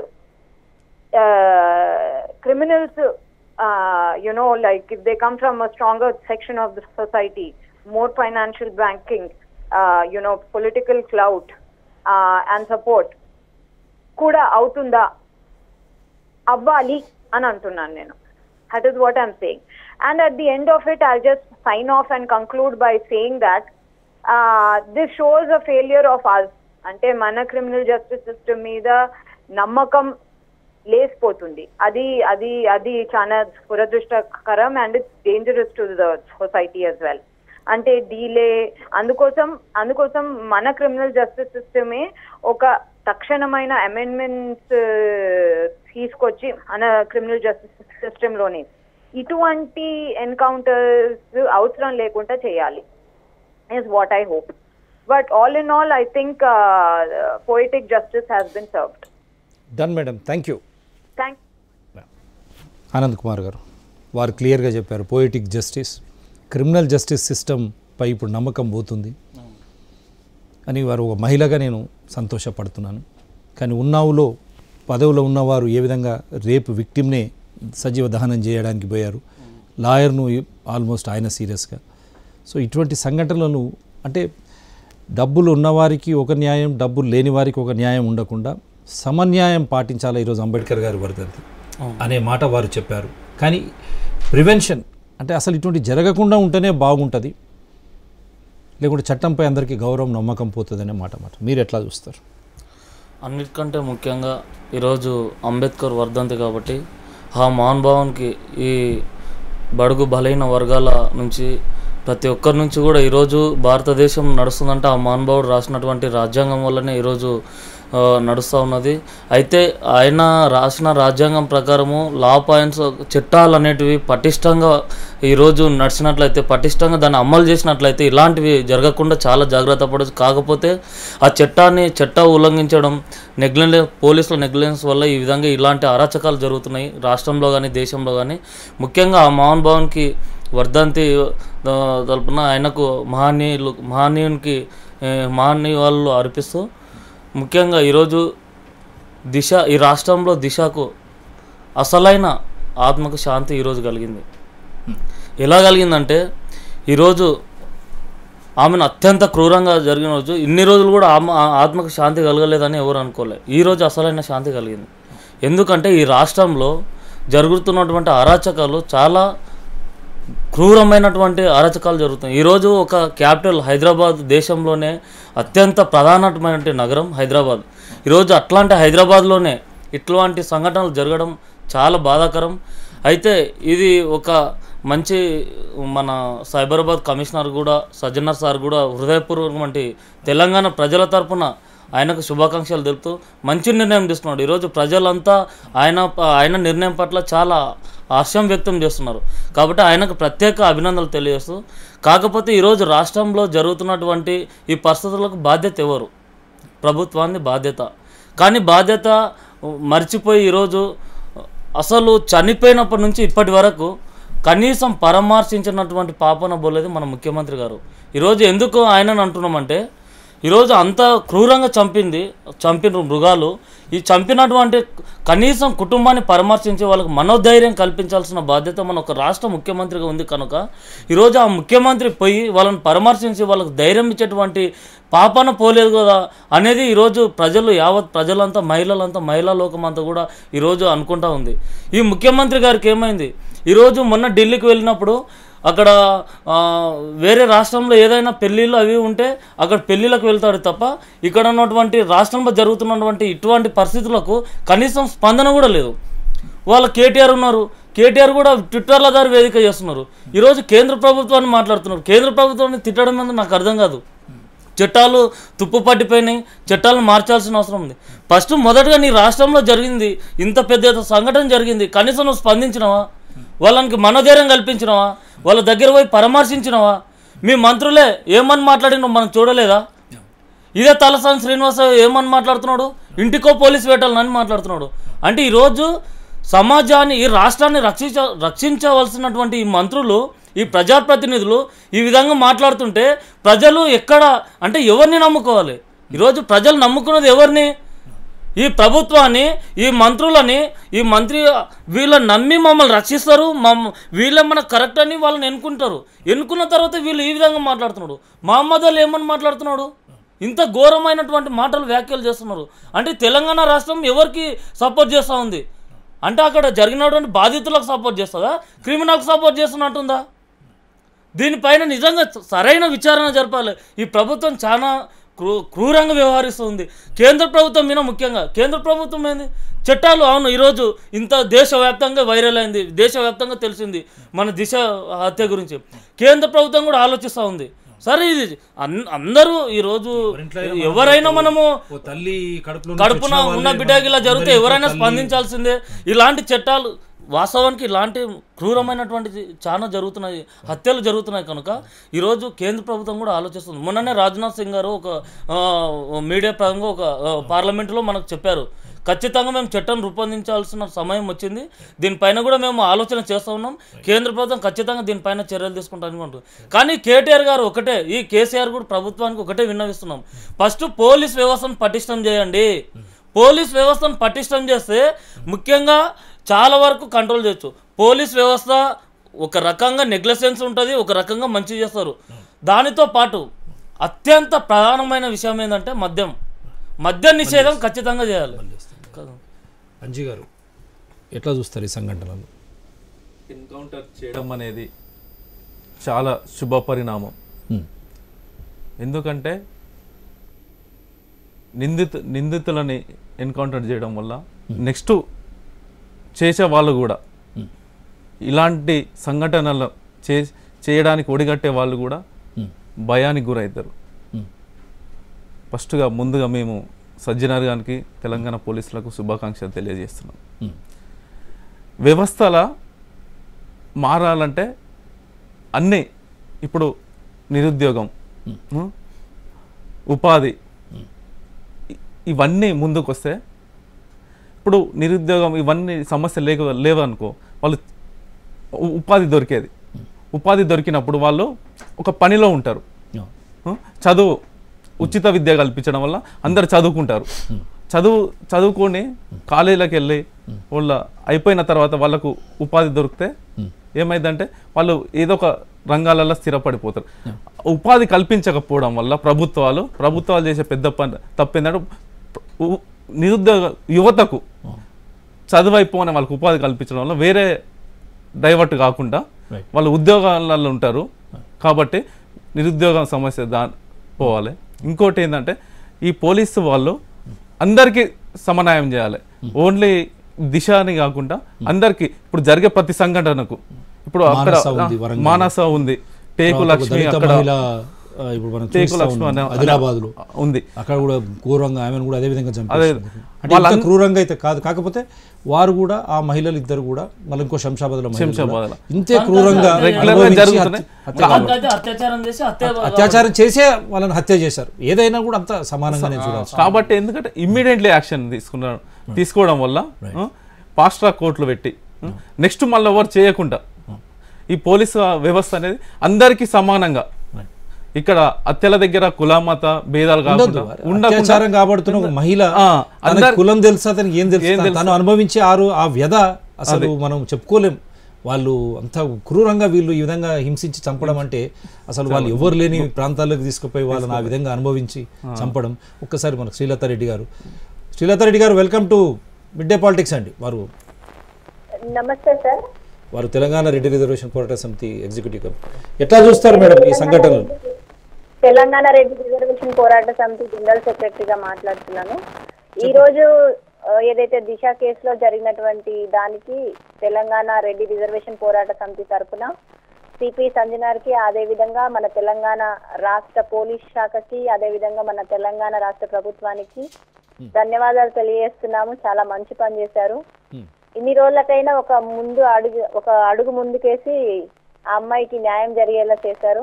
criminals you know like if they come from a stronger section of the society more financial banking uh, you know political clout uh, and support కూడా అవుతుందా అవ్వాలి అని అంటున్నాను నేను that is what I'm saying and at the end of it I just sign off and conclude by saying that this shows a failure of us అంటే మన క్రిమినల్ జస్టిస్ సిస్టమ్ మీద నమ్మకం లేసిపోతుంది అది అది అది చాలా దురదృష్టకరం and it's dangerous to the society as well అంటే డీలే అందుకోసం అందుకోసం మన క్రిమినల్ జస్టిస్ సిస్టమే ఒక తక్షణమైన అమెండ్మెంట్స్ తీసుకొచ్చి మన క్రిమినల్ జస్టిస్ సిస్టంలోనే ఇటువంటి ఎన్కౌంటర్స్ అవసరం లేకుండా చేయాలి is what I hope. But all in all, I think uh, poetic justice has been served. Done madam thank you Thank Anand Kumar garu వారు క్లియర్గా చెప్పారు పోయిటిక్ జస్టిస్ క్రిమినల్ జస్టిస్ సిస్టంపై ఇప్పుడు నమ్మకం పోతుంది అని వారు ఒక మహిళగా నేను సంతోషపడుతున్నాను కానీ ఉన్నావులో పదవిలో ఉన్నవారు ఏ విధంగా రేపు విక్టిమ్నే సజీవ దహనం చేయడానికి పోయారు లాయర్ను ఆల్మోస్ట్ ఆయన సీరియస్గా సో ఇటువంటి సంఘటనలను అంటే డబ్బులు ఉన్నవారికి ఒక న్యాయం డబ్బులు లేని వారికి ఒక న్యాయం ఉండకుండా సమన్యాయం పాటించాలా ఈరోజు అంబేద్కర్ గారు వర్ధంతి అనే మాట వారు చెప్పారు కానీ ప్రివెన్షన్ అంటే అసలు ఇటువంటి జరగకుండా ఉంటేనే బాగుంటుంది లేకుంటే చట్టంపై అందరికీ గౌరవం నమ్మకం పోతుందనే మాట మాట మీరు ఎట్లా చూస్తారు అన్నిటికంటే ముఖ్యంగా ఈరోజు అంబేద్కర్ వర్ధంతి కాబట్టి ఆ మహానుభావానికి ఈ బడుగు బలైన వర్గాల నుంచి ప్రతి ఒక్కరి నుంచి కూడా ఈరోజు భారతదేశం నడుస్తుందంటే ఆ మహానుభావుడు రాసినటువంటి రాజ్యాంగం వల్లనే ఈరోజు ఆ, నడుస్తూ ఉన్నది అయితే ఆయన రాసిన రాజ్యాంగం ప్రకారము లా పాయింట్స్ చట్టాలు అనేటివి పటిష్టంగా ఈరోజు నడిచినట్లయితే పటిష్టంగా దాన్ని అమలు చేసినట్లయితే ఇలాంటివి జరగకుండా చాలా జాగ్రత్త పడవచ్చు కాకపోతే ఆ చట్టాన్ని చట్ట ఉల్లంఘించడం నెగ్లెన్ పోలీసుల నెగ్లెన్స్ వల్ల ఈ విధంగా ఇలాంటి అరాచకాలు జరుగుతున్నాయి రాష్ట్రంలో కానీ దేశంలో కానీ ముఖ్యంగా ఆ మోహన్ భవన్కి వర్ధంతి ఆ, తరపున ఆయనకు మహనీయులు మహనీయునికి ఏ, మహనీయులు అర్పిస్తూ ముఖ్యంగా ఈరోజు దిశ ఈ రాష్ట్రంలో దిశకు అసలైన ఆత్మకు శాంతి ఈరోజు కలిగింది ఎలా కలిగిందంటే ఈరోజు ఆమెను అత్యంత క్రూరంగా జరిగిన రోజు ఇన్ని రోజులు కూడా ఆమె ఆ ఆత్మకు శాంతి కలగలేదని ఎవరు అనుకోలే ఈ రోజు అసలైన శాంతి కలిగింది ఎందుకంటే ఈ రాష్ట్రంలో జరుగుతున్నటువంటి అరాచకాలు చాలా క్రూరమైనటువంటి అరాచకాలు జరుగుతున్నాయి ఈరోజు ఒక క్యాపిటల్ హైదరాబాద్ దేశంలోనే అత్యంత ప్రధానమైనటువంటి నగరం హైదరాబాద్ ఈరోజు అట్లాంటి హైదరాబాద్లోనే ఇట్లాంటి సంఘటనలు జరగడం చాలా బాధాకరం అయితే ఇది ఒక మంచి మన సైబరాబాద్ కమిషనర్ కూడా సజ్జనర్ సార్ కూడా హృదయపూర్వకమంటి తెలంగాణ ప్రజల తరపున ఆయనకు శుభాకాంక్షలు తెలుపుతూ మంచి నిర్ణయం తీసుకున్నాడు ఈరోజు ప్రజలంతా ఆయన ఆయన నిర్ణయం పట్ల చాలా హర్షం వ్యక్తం చేస్తున్నారు కాబట్టి ఆయనకు ప్రత్యేక అభినందనలు తెలియజేస్తూ కాకపోతే ఈరోజు రాష్ట్రంలో జరుగుతున్నటువంటి ఈ పరిస్థితులకు బాధ్యత ఎవరు ప్రభుత్వాన్ని బాధ్యత కానీ బాధ్యత మర్చిపోయి ఈరోజు అసలు చనిపోయినప్పటి నుంచి ఇప్పటి వరకు కనీసం పరామర్శించినటువంటి పాపన బోలేదు మన ముఖ్యమంత్రి గారు ఈరోజు ఎందుకు ఆయనని అంటున్నామంటే ఈరోజు అంత క్రూరంగా చంపింది చంపిన మృగాలు ఈ చంపినటువంటి కనీసం కుటుంబాన్ని పరామర్శించే వాళ్ళకి మనోధైర్యం కల్పించాల్సిన బాధ్యత మన ఒక రాష్ట్ర ముఖ్యమంత్రిగా ఉంది కనుక ఈరోజు ఆ ముఖ్యమంత్రి పోయి వాళ్ళని పరామర్శించి వాళ్ళకి ధైర్యం ఇచ్చేటువంటి పాపన పోలేదు కదా అనేది ఈరోజు ప్రజలు యావత్ ప్రజలంతా మహిళలంతా మహిళా లోకమంతా కూడా ఈరోజు అనుకుంటా ఉంది ఈ ముఖ్యమంత్రి గారికి ఏమైంది ఈరోజు మొన్న ఢిల్లీకి వెళ్ళినప్పుడు అక్కడ ఆ, వేరే రాష్ట్రంలో ఏదైనా పెళ్ళిళ్ళు అవి ఉంటే అక్కడ పెళ్ళిళ్ళకు వెళ్తాడు తప్ప ఇక్కడ ఉన్నటువంటి రాష్ట్రంలో జరుగుతున్నటువంటి ఇటువంటి పరిస్థితులకు కనీసం స్పందన కూడా లేదు వాళ్ళ కేటీఆర్ ఉన్నారు కేటీఆర్ కూడా ట్విట్టర్ల ద్వారా వేదిక చేస్తున్నారు ఈరోజు కేంద్ర ప్రభుత్వాన్ని మాట్లాడుతున్నారు కేంద్ర ప్రభుత్వాన్ని తిట్టడం మీద నాకు అర్థం కాదు చట్టాలు తుప్పు పట్టిపోయినాయి చట్టాలను మార్చాల్సిన అవసరం ఉంది ఫస్ట్ మొదటగా నీ రాష్ట్రంలో జరిగింది ఇంత పెద్ద ఎత్తున సంఘటన జరిగింది కనీసం నువ్వు స్పందించినవా వాళ్ళకి మనోధైర్యం కల్పించినవా వాళ్ళ దగ్గర పోయి పరామర్శించినవా మీ మంత్రులే ఏమని మాట్లాడినో మనం చూడలేదా ఇదే తలసాని శ్రీనివాస ఏమని మాట్లాడుతున్నాడు ఇంటికో పోలీస్ వేటాలని మాట్లాడుతున్నాడు అంటే ఈరోజు సమాజాన్ని ఈ రాష్ట్రాన్ని రక్షించ రక్షించవలసినటువంటి ఈ మంత్రులు ఈ ప్రజాప్రతినిధులు ఈ విధంగా మాట్లాడుతుంటే ప్రజలు ఎక్కడ అంటే ఎవరిని నమ్ముకోవాలి ఈరోజు ప్రజలు నమ్ముకున్నది ఎవరిని ఈ ప్రభుత్వాన్ని ఈ మంత్రులని ఈ మంత్రి వీళ్ళని నమ్మి మమ్మల్ని రక్షిస్తారు మమ్మ వీళ్ళే మనకు కరెక్ట్ అని వాళ్ళని ఎన్నుకుంటారు ఎన్నుకున్న తర్వాత వీళ్ళు ఈ విధంగా మాట్లాడుతున్నాడు మహమ్మద్ అలీ ఏమని మాట్లాడుతున్నాడు ఇంత ఘోరమైనటువంటి మాటలు వ్యాఖ్యలు చేస్తున్నారు అంటే తెలంగాణ రాష్ట్రం ఎవరికి సపోర్ట్ చేస్తూ ఉంది అంటే అక్కడ జరిగినటువంటి బాధితులకు సపోర్ట్ చేస్తుందా క్రిమినల్కి సపోర్ట్ చేస్తున్నట్టుందా దీనిపైన నిజంగా సరైన విచారణ జరపాలి ఈ ప్రభుత్వం చాలా క్రూ క్రూరంగా వ్యవహరిస్తుంది కేంద్ర ప్రభుత్వం మీద ముఖ్యంగా కేంద్ర ప్రభుత్వం ఏంది చట్టాలు అవును ఈరోజు ఇంత దేశవ్యాప్తంగా వైరల్ అయింది దేశవ్యాప్తంగా తెలిసింది మన దిశ హత్య గురించి కేంద్ర ప్రభుత్వం కూడా ఆలోచిస్తూ ఉంది సరే ఇది అన్- అందరూ ఈరోజు ఎవరైనా మనము ఓ తల్లి కడుపులో కడుపున ఉన్న బిడ్డకి ఇలా జరిగితే ఎవరైనా స్పందించాల్సిందే ఇలాంటి చట్టాలు వాస్తవానికి ఇలాంటి క్రూరమైనటువంటి చాలా జరుగుతున్నాయి హత్యలు జరుగుతున్నాయి కనుక ఈరోజు కేంద్ర ప్రభుత్వం కూడా ఆలోచిస్తుంది మొన్ననే రాజ్నాథ్ సింగ్ గారు ఒక ఆ, మీడియా పరంగా ఒక ఆ, పార్లమెంటులో మనకు చెప్పారు ఖచ్చితంగా మేము చట్టం రూపొందించాల్సిన సమయం వచ్చింది దీనిపైన కూడా మేము ఆలోచన చేస్తూ ఉన్నాం కేంద్ర ప్రభుత్వం ఖచ్చితంగా దీనిపైన చర్యలు తీసుకుంటాం అనుకుంటుంది కానీ కేటీఆర్ గారు ఒకటే ఈ కేసీఆర్ కూడా ప్రభుత్వానికి ఒకటే విన్నవిస్తున్నాం ఫస్ట్ పోలీస్ వ్యవస్థను పటిష్టం చేయండి పోలీస్ వ్యవస్థను పటిష్టం చేస్తే ముఖ్యంగా చాలా వరకు కంట్రోల్ చేయొచ్చు పోలీస్ వ్యవస్థ ఒక రకంగా నెగ్లెసెన్స్ ఉంటుంది ఒక రకంగా మంచి చేస్తారు దానితో పాటు అత్యంత ప్రధానమైన విషయం ఏంటంటే మద్యం మద్య నిషేధం ఖచ్చితంగా చేయాలి కదా. అంజీ గారు ఎట్లా చూస్తారు ఈ సంఘటనలు ఎన్కౌంటర్ చేయడం అనేది చాలా శుభ పరిణామం ఉమ్, ఎందుకంటే నిందితు నిందితులని ఎన్కౌంటర్ చేయడం వల్ల నెక్స్ట్ చేసే వాళ్ళు కూడా ఇలాంటి సంఘటనలు చే చేయడానికి ఒడిగట్టే వాళ్ళు కూడా ఉమ్, భయానికి గురవుతారు ఉమ్. ఫస్ట్గా ముందుగా మేము సజ్జనార్ గారికి తెలంగాణ పోలీసులకు శుభాకాంక్షలు తెలియజేస్తున్నాం ఉమ్. వ్యవస్థల మారాలంటే అన్నీ ఇప్పుడు నిరుద్యోగం ఉం? ఉపాధి ఇ- ఇవన్నీ ముందుకు వస్తే ఇప్పుడు నిరుద్యోగం ఇవన్నీ సమస్యలు లేక లేవనుకో వాళ్ళు ఉ- ఉపాధి దొరికేది ఉపాధి దొరికినప్పుడు వాళ్ళు ఒక పనిలో ఉంటారు ఆ, ఉం? చదువు ఉచిత విద్య కల్పించడం వల్ల అందరు చదువుకుంటారు చదువు చదువుకొని కాలేజీలకు వెళ్ళి వాళ్ళ అయిపోయిన తర్వాత వాళ్ళకు ఉపాధి దొరికితే ఏమైందంటే వాళ్ళు ఏదో ఒక రంగాలలో స్థిరపడిపోతారు ఉపాధి కల్పించకపోవడం వల్ల ప్రభుత్వాలు ప్రభుత్వాలు చేసే పెద్ద పని తప్పేందంటే ఉ- నిరుద్యోగ యువతకు చదువు అయిపోయిన వాళ్ళకి ఉపాధి కల్పించడం వల్ల వేరే డైవర్ట్ కాకుండా Right. వాళ్ళు ఉద్యోగాలలో ఉంటారు కాబట్టి నిరుద్యోగం సమస్య దా పోవాలి ఇంకోటి ఏంటంటే ఈ పోలీసు వాళ్ళు అందరికీ సమన్వయం చేయాలి ఓన్లీ దిశ అని కాకుండా అందరికీ ఇప్పుడు జరిగే ప్రతి సంఘటనకు ఇప్పుడు అక్కడ మానస ఉంది వరంగల్. మానస ఉంది టేకు తర్వాత ఒక లక్ష్మి దళిత అక్కడ మహిళ ఆ, ఇప్పుడు మనం టేకు చూస్తా లక్ష్మి ఉన్నాం అనే- ఆదిలాబాద్ లో ఉంది అక్కడ కూడా క్రూరంగా ఆమెను కూడా అదే విధంగా అదే. చంపేసింది అంటే ఇంత వాళ్ళంద- క్రూరంగా అయితే కాదు కాకపోతే వారు కూడా ఆ మహిళలు ఇద్దరు కూడా మళ్ళీ ఇంకో శంషాబాద్లో మహిళలు కూడా శంషాబాద్లో. ఇంతే క్రూరంగా Regular గా అనుభవించి జరుగుతున్నాయి. హత్య- హత్య వాళ్ళకైతే అత్యాచారం చేసి హత్య అత్యాచారం చేసే వాళ్ళని హత్య చేశారు ఏదైనా కూడా అంత సమానంగానే చూడాల్సి కాబట్టి ఎందుకంటే ఇమ్మీడియట్లీ యాక్షన్ తీసుకున్నారు తీసుకోవడం వల్ల ఫాస్ట్ ట్రాక్ కోర్టులు పెట్టి నెక్స్ట్ మళ్ళీ ఎవరు చేయకుండా ఈ పోలీసు వ్యవస్థ అనేది అందరికీ సమానంగా ఇక్కడ హత్యల దగ్గర కులమత భేదాలు ఉండొద్దు కాకుండా ఉండకుండా అత్యాచారం కాబడుతున్న ఒక మహిళ ఆ, తనకి అందరి- కులం తెలుసు అతనికి ఏం తెలుసు తను అనుభవించే ఆరు ఆ వ్యధ అసలు మనం చెప్పుకోలేం వాళ్ళు అంత క్రూరంగా వీళ్ళు ఈ విధంగా హింసించి చంపడం అంటే అసలు వాళ్ళు ఎవరు లేని ప్రాంతాలకు తీసుకుపోయి వాళ్ళని ఆ విధంగా అనుభవించి చంపడం ఒక్కసారి మనకు Srilatha Reddy garu Srilatha Reddy garu welcome to mid day politics అండి వారు నమస్తే సార్ వారు తెలంగాణ రెడ్డి రిజర్వేషన్ పోరాట సమితి ఎగ్జిక్యూటివ్ కమిటీ ఎట్లా చూస్తారు మేడం ఈ సంఘటనలు తెలంగాణ రెడ్డి రిజర్వేషన్ పోరాట సమితి జనరల్ సెక్రటరీగా మాట్లాడుతున్నాను ఈ రోజు ఆ, ఏదైతే దిశ కేసులో జరిగినటువంటి దానికి తెలంగాణ రెడ్డి రిజర్వేషన్ పోరాట సమితి తరపున సిపి సంజనార్కి అదే విధంగా మన తెలంగాణ రాష్ట్ర పోలీస్ శాఖకి అదే విధంగా మన తెలంగాణ రాష్ట్ర ప్రభుత్వానికి ధన్యవాదాలు తెలియజేస్తున్నాము చాలా మంచి పని చేశారు ఇన్ని రోజులకైనా ఒక ముందు అడుగు ఒక అడుగు ముందుకేసి ఆ అమ్మాయికి న్యాయం జరిగేలా చేశారు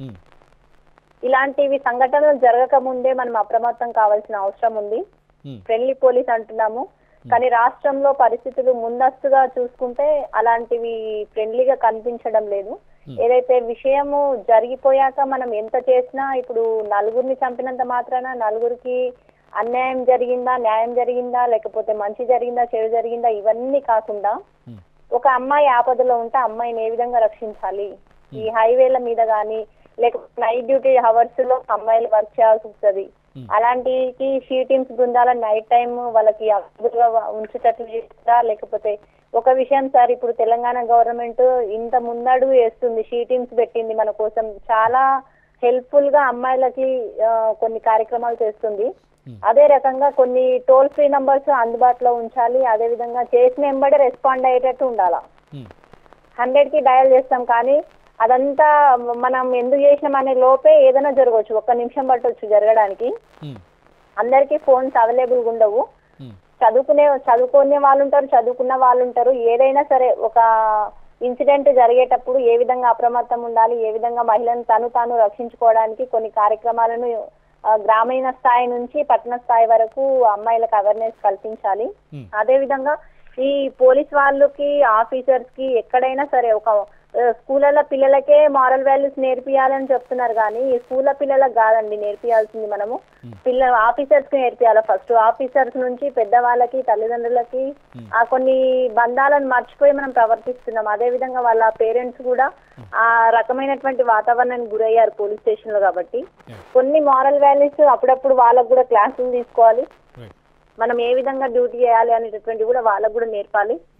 ఇలాంటివి సంఘటనలు జరగక ముందే మనం అప్రమత్తం కావాల్సిన అవసరం ఉంది ఫ్రెండ్లీ పోలీస్ అంటున్నాము కానీ రాష్ట్రంలో పరిస్థితులు ముందస్తుగా చూసుకుంటే అలాంటివి ఫ్రెండ్లీగా కనిపించడం లేదు ఏదైతే విషయము జరిగిపోయాక మనం ఎంత చేసినా ఇప్పుడు నలుగురిని చంపినంత మాత్రాన నలుగురికి అన్యాయం జరిగిందా న్యాయం జరిగిందా లేకపోతే మంచి జరిగిందా చెడు జరిగిందా ఇవన్నీ కాకుండా ఒక అమ్మాయి ఆపదలో ఉంటే అమ్మాయిని ఏ విధంగా రక్షించాలి ఈ హైవేల మీద గానీ లేకపోతే నైట్ డ్యూటీ హవర్స్ లో అమ్మాయిలు వర్క్ చేయాల్సి వస్తుంది అలాంటికి షీ టీమ్స్ బృందాలను నైట్ టైం వాళ్ళకి అవైలబుల్ గా ఉంచేటట్లు చేస్తారా లేకపోతే ఒక విషయం సార్ ఇప్పుడు తెలంగాణ గవర్నమెంట్ ఇంత ముందడుగు వేస్తుంది షీ టీమ్స్ పెట్టింది మన కోసం చాలా హెల్ప్ఫుల్ గా అమ్మాయిలకి ఆ, కొన్ని కార్యక్రమాలు చేస్తుంది అదే రకంగా కొన్ని టోల్ ఫ్రీ నంబర్స్ అందుబాటులో ఉంచాలి అదే విధంగా చేసిన వెంబడే రెస్పాండ్ అయ్యేటట్టు ఉండాలా హండ్రెడ్ కి డయల్ చేస్తాం కానీ అదంతా మనం ఎందుకు చేసినాం అనే లోపే ఏదైనా జరగవచ్చు ఒక్క నిమిషం పట్టవచ్చు జరగడానికి అందరికీ ఫోన్స్ అవైలబుల్ గా ఉండవు చదువుకునే చదువుకునే వాళ్ళు ఉంటారు చదువుకున్న వాళ్ళు ఉంటారు ఏదైనా సరే ఒక ఇన్సిడెంట్ జరిగేటప్పుడు ఏ విధంగా అప్రమత్తం ఉండాలి ఏ విధంగా మహిళను తను తాను రక్షించుకోవడానికి కొన్ని కార్యక్రమాలను ఆ, గ్రామీణ స్థాయి నుంచి పట్టణ స్థాయి వరకు అమ్మాయిలకు అవేర్నెస్ కల్పించాలి అదే విధంగా ఈ పోలీస్ వాళ్ళకి ఆఫీసర్స్ కి ఎక్కడైనా సరే ఒక ఆ, స్కూళ్ళలో పిల్లలకే మారల్ వాల్యూస్ నేర్పియాలని చెప్తున్నారు కానీ ఈ స్కూళ్ళ పిల్లలకు కాదండి నేర్పియాల్సింది మనము పిల్ల ఆఫీసర్స్ కి నేర్పియాలి ఫస్ట్ ఆఫీసర్స్ నుంచి పెద్దవాళ్ళకి తల్లిదండ్రులకి ఆ కొన్ని బంధాలను మర్చిపోయి మనం ప్రవర్తిస్తున్నాం అదే విధంగా వాళ్ళ పేరెంట్స్ కూడా ఆ రకమైనటువంటి వాతావరణానికి గురయ్యారు పోలీస్ స్టేషన్ లో కాబట్టి కొన్ని మారల్ వాల్యూస్ అప్పుడప్పుడు వాళ్ళకు కూడా క్లాసులు తీసుకోవాలి మనం ఏ విధంగా డ్యూటీ చేయాలి అనేటటువంటి కూడా వాళ్ళకు కూడా నేర్పాలి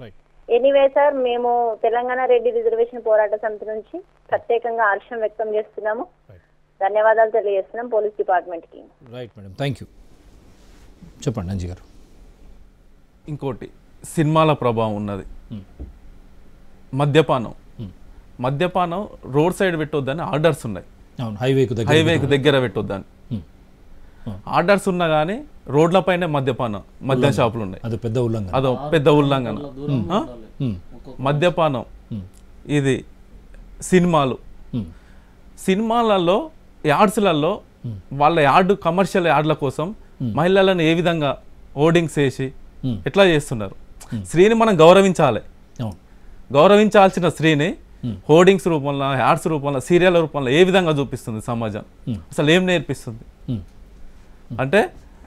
ఎనీవే సార్ మేము తెలంగాణ రెడ్డి రిజర్వేషన్ పోరాట సమితి నుంచి ప్రత్యేకంగా హర్షం వ్యక్తం చేస్తున్నాము ధన్యవాదాలు తెలియజేస్తున్నాం పోలీస్ డిపార్ట్మెంట్ కి రైట్ మేడం థ్యాంక్ యూ చెప్పండి అంజీ గారు ఇంకోటి సినిమాల ప్రభావం ఉన్నది మద్యపానం మద్యపానం రోడ్ సైడ్ పెట్టొద్దని ఆర్డర్స్ ఉన్నాయి అవును హైవేకు దగ్గర హైవేకి దగ్గర పెట్టొద్దని ఆర్డర్స్ ఉన్నా కానీ రోడ్లపైనే మద్యపానం మద్యం షాపులు ఉన్నాయి అది పెద్ద ఉల్లంఘన అదో పెద్ద ఉల్లంఘన ఆ? ఉమ్, మద్యపానం ఇది సినిమాలు ఉమ్, సినిమాలలో యాడ్స్లలో వాళ్ళ యాడ్ కమర్షియల్ యాడ్ల కోసం మహిళలను ఏ విధంగా హోర్డింగ్స్ వేసి Hmm. ఎట్లా చేస్తున్నారు స్త్రీని మనం గౌరవించాలి అవును గౌరవించాల్సిన స్త్రీని హోర్డింగ్స్ రూపంలో యాడ్స్ రూపంలో సీరియల్ రూపంలో ఏ విధంగా చూపిస్తుంది సమాజం అసలు ఏం నేర్పిస్తుంది ఉమ్, అంటే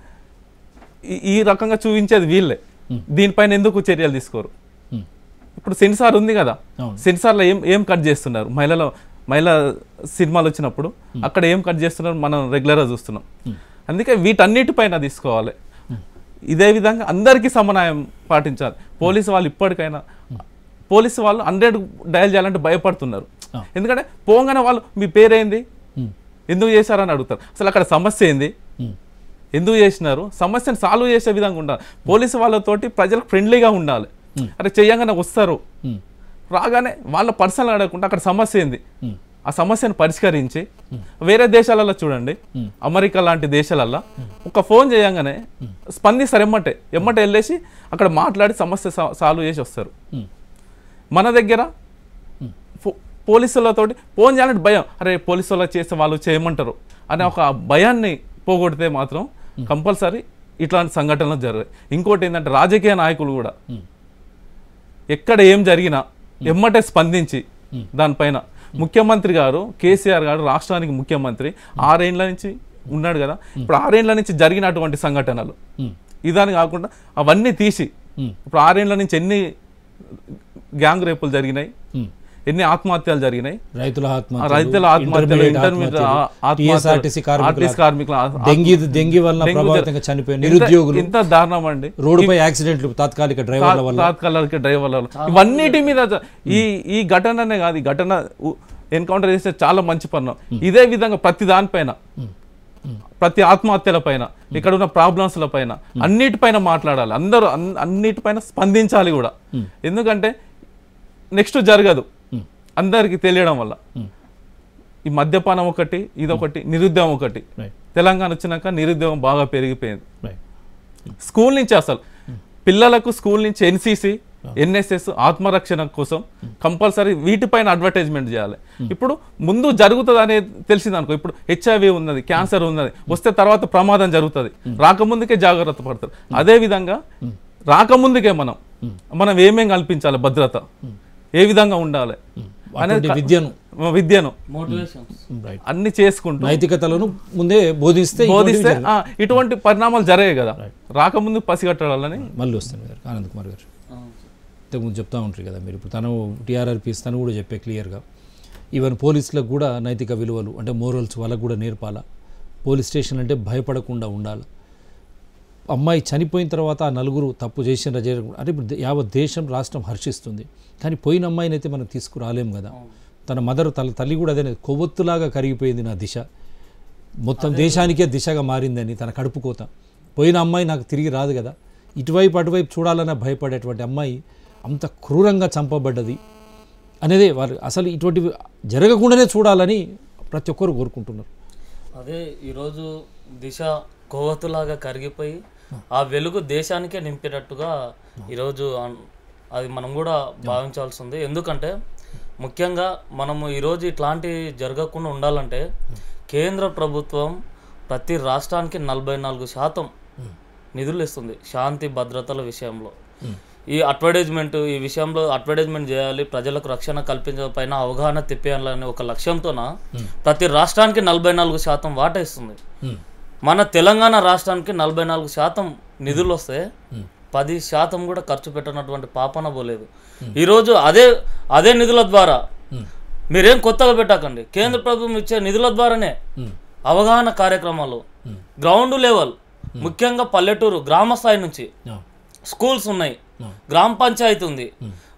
ఈ- ఈ రకంగా చూపించేది వీళ్ళే దీనిపైన ఎందుకు చర్యలు తీసుకోరు ఉమ్, ఇప్పుడు సెన్సార్ ఉంది కదా అవును. సెన్సార్లో ఏం ఏం కట్ చేస్తున్నారు మహిళల మహిళా సినిమాలు వచ్చినప్పుడు అక్కడ ఏం కట్ చేస్తున్నారు మనం రెగ్యులర్గా చూస్తున్నాం అందుకే వీటన్నిటిపైన తీసుకోవాలి ఇదే విధంగా అందరికీ సమన్వయం పాటించాలి పోలీసు వాళ్ళు ఇప్పటికైనా పోలీసు వాళ్ళు హండ్రెడ్ డయల్ చేయాలంటే భయపడుతున్నారు ఆ. ఎందుకంటే పోగానే వాళ్ళు మీ పేరేంది ఉమ్, ఎందుకు చేశారని అడుగుతారు అసలు అక్కడ సమస్య ఏంది ఉమ్, ఎందుకు చేసినారు సమస్యను సాల్వ్ చేసే విధంగా ఉండాలి పోలీసు వాళ్ళతోటి ప్రజలకు ఫ్రెండ్లీగా ఉండాలి అరే చెయ్యంగానే వస్తారు ఉమ్, రాగానే వాళ్ళ పర్సనల్ అడగకుండా అక్కడ సమస్య ఏంది ఉమ్, ఆ సమస్యను పరిష్కరించి వేరే దేశాలలో చూడండి అమెరికా లాంటి దేశాలల్లో ఒక ఫోన్ చేయంగానే స్పందిస్తారు ఎమ్మటే ఎమ్మటే వెళ్ళేసి అక్కడ మాట్లాడి సమస్య సా- సాల్వ్ చేసి వస్తారు ఉమ్, మన దగ్గర ఫో- పోలీసులతోటి ఫోన్ చేయాలంటే భయం అరే పోలీసు వాళ్ళకి చేస్తే వాళ్ళు చేయమంటారు అనే ఒక భయాన్ని పోగొడితే మాత్రం కంపల్సరీ ఇట్లాంటి సంఘటనలు జరుగుతాయి ఇంకోటి ఏంటంటే రాజకీయ నాయకులు కూడా ఎక్కడ ఏం జరిగినా ఎమ్మటే స్పందించి దానిపైన ముఖ్యమంత్రి గారు కేసీఆర్ గారు రాష్ట్రానికి ముఖ్యమంత్రి ఆరేండ్ల నుంచి ఉన్నాడు కదా ఇప్పుడు ఆరేండ్ల నుంచి జరిగినటువంటి సంఘటనలు ఉమ్, ఇదాని కాకుండా అవన్నీ తీసి ఉమ్, ఇప్పుడు ఆరేండ్ల నుంచి ఎన్ని గ్యాంగ్ రేపులు జరిగినాయి ఉమ్. ఎన్ని ఆత్మహత్యలు జరిగినాయి రైతుల ఆ ఆత్మహత్యలు రైతుల ఆత్మహత్యలు ఇంటర్మీడియట్ ఇంటర్మీడియట్ ఆత్మహత్యలు, TSRTC కార్మికుల ఆర్టీసీ కార్మికుల ఆ- డెంగీ డెంగీ వలన డెంగ్యూ ప్రభావితంగా జ- చనిపోయిన ఇంత- నిరుద్యోగులు ఇంత దారుణం అండి రోడ్డుపై యాక్సిడెంట్లు తాత్కాలిక డ్రైవర్ల వల్ల తాత్కాలిక డ్రైవర్ల ఇవన్నిటి మీద జ- ఈ ఈ ఘటననే కాదు ఈ ఘటన ఎన్కౌంటర్ చేస్తే చాలా మంచి పన్ను ఇదే విధంగా ప్రతి దానిపైన ప్రతి ఆత్మహత్యల పైన ఇక్కడ ఉన్న ప్రాబ్లమ్స్ల పైన అన్నిటిపైన మాట్లాడాలి అందరూ అన్- అన్నిటిపైన స్పందించాలి కూడా ఎందుకంటే నెక్స్ట్ జరగదు అందరికీ తెలియడం వల్ల ఈ మద్యపానం ఒకటి ఇదొకటి నిరుద్యోగం ఒకటి Right. తెలంగాణ వచ్చినాక నిరుద్యోగం బాగా పెరిగిపోయింది రైట్ స్కూల్ నుంచి అసలు పిల్లలకు స్కూల్ నుంచి ఎన్సీసీ ఎన్ఎస్ఎస్ ఆత్మరక్షణ కోసం కంపల్సరీ వీటిపైన అడ్వర్టైజ్మెంట్ చేయాలి ఇప్పుడు ముందు జరుగుతుంది అనేది తెలిసింది అనుకో ఇప్పుడు హెచ్ఐవి ఉన్నది క్యాన్సర్ ఉన్నది వస్తే తర్వాత ప్రమాదం జరుగుతుంది రాకముందుకే జాగ్రత్త పడతారు అదే విధంగా రాకముందుకే మనం మనం ఏమేం కల్పించాలి భద్రత ఏ విధంగా ఉండాలి అటువంటి విద్యను విద్యను మోటివేషన్స్ రైట్ అన్ని చేసుకుంటూ నైతికతలను ముందే బోధిస్తే ఇటువంటివి బోధిస్తే జరగవు. ఆ, ఇటువంటి పరిణామాలు జరిగాయి కదా రాకముందు పసిగట్టాలని మళ్ళీ వస్తాను గారు ఆనంద్ కుమార్ గారు ఇంతకుముందు చెప్తా ఉంటారు కదా మీరు ఇప్పుడు తను టీఆర్ఆర్పీస్ తను కూడా చెప్పే క్లియర్గా ఈవెన్ పోలీసులకు కూడా నైతిక విలువలు అంటే మోరల్స్ వాళ్ళకు కూడా నేర్పాలా పోలీస్ స్టేషన్ అంటే భయపడకుండా ఉండాలి అమ్మాయి చనిపోయిన తర్వాత ఆ నలుగురు తప్పు చేసిన చేయకుండా అంటే ఇప్పుడు దే- యావత్ దేశం రాష్ట్రం హర్షిస్తుంది కానీ పోయిన అమ్మాయిని అయితే మనం తీసుకురాలేం కదా తన మదర్ తల తల్లి కూడా అదే కొవ్వొత్తులాగా కరిగిపోయింది నా దిశ మొత్తం దేశానికే దిశగా మారిందని తన కడుపు కోత పోయిన అమ్మాయి నాకు తిరిగి రాదు కదా ఇటువైపు అటువైపు చూడాలన్న భయపడేటువంటి అమ్మాయి అంత క్రూరంగా చంపబడ్డది అనేది వారు అసలు ఇటువంటివి జరగకుండానే చూడాలని ప్రతి ఒక్కరు కోరుకుంటున్నారు అదే ఈరోజు దిశ కొవ్వొత్తులాగా కరిగిపోయి ఆ వెలుగు దేశానికే నింపేటట్టుగా ఈరోజు అన్- అది మనం కూడా భావించాల్సి ఉంది ఎందుకంటే ముఖ్యంగా మనము ఈరోజు ఇట్లాంటి జరగకుండా ఉండాలంటే కేంద్ర ప్రభుత్వం ప్రతి రాష్ట్రానికి నలభై నాలుగు శాతం నిధులు ఇస్తుంది శాంతి భద్రతల విషయంలో ఈ అడ్వర్టైజ్మెంట్ ఈ విషయంలో అడ్వర్టైజ్మెంట్ చేయాలి ప్రజలకు రక్షణ కల్పించడం పైన అవగాహన తెప్పేయాలనే ఒక లక్ష్యంతోన ప్రతి రాష్ట్రానికి నలభై నాలుగు శాతం వాటా ఇస్తుంది మన తెలంగాణ రాష్ట్రానికి నలభై నాలుగు శాతం నిధులు వస్తే పది శాతం కూడా ఖర్చు పెట్టినటువంటి పాపన పోలేదు ఈరోజు అదే అదే నిధుల ద్వారా మీరేం కొత్తగా పెట్టకండి కేంద్ర ప్రభుత్వం ఇచ్చే నిధుల ద్వారానే అవగాహన కార్యక్రమాలు గ్రౌండ్ లెవెల్ ముఖ్యంగా పల్లెటూరు గ్రామ స్థాయి నుంచి స్కూల్స్ ఉన్నాయి గ్రామ పంచాయతీ ఉంది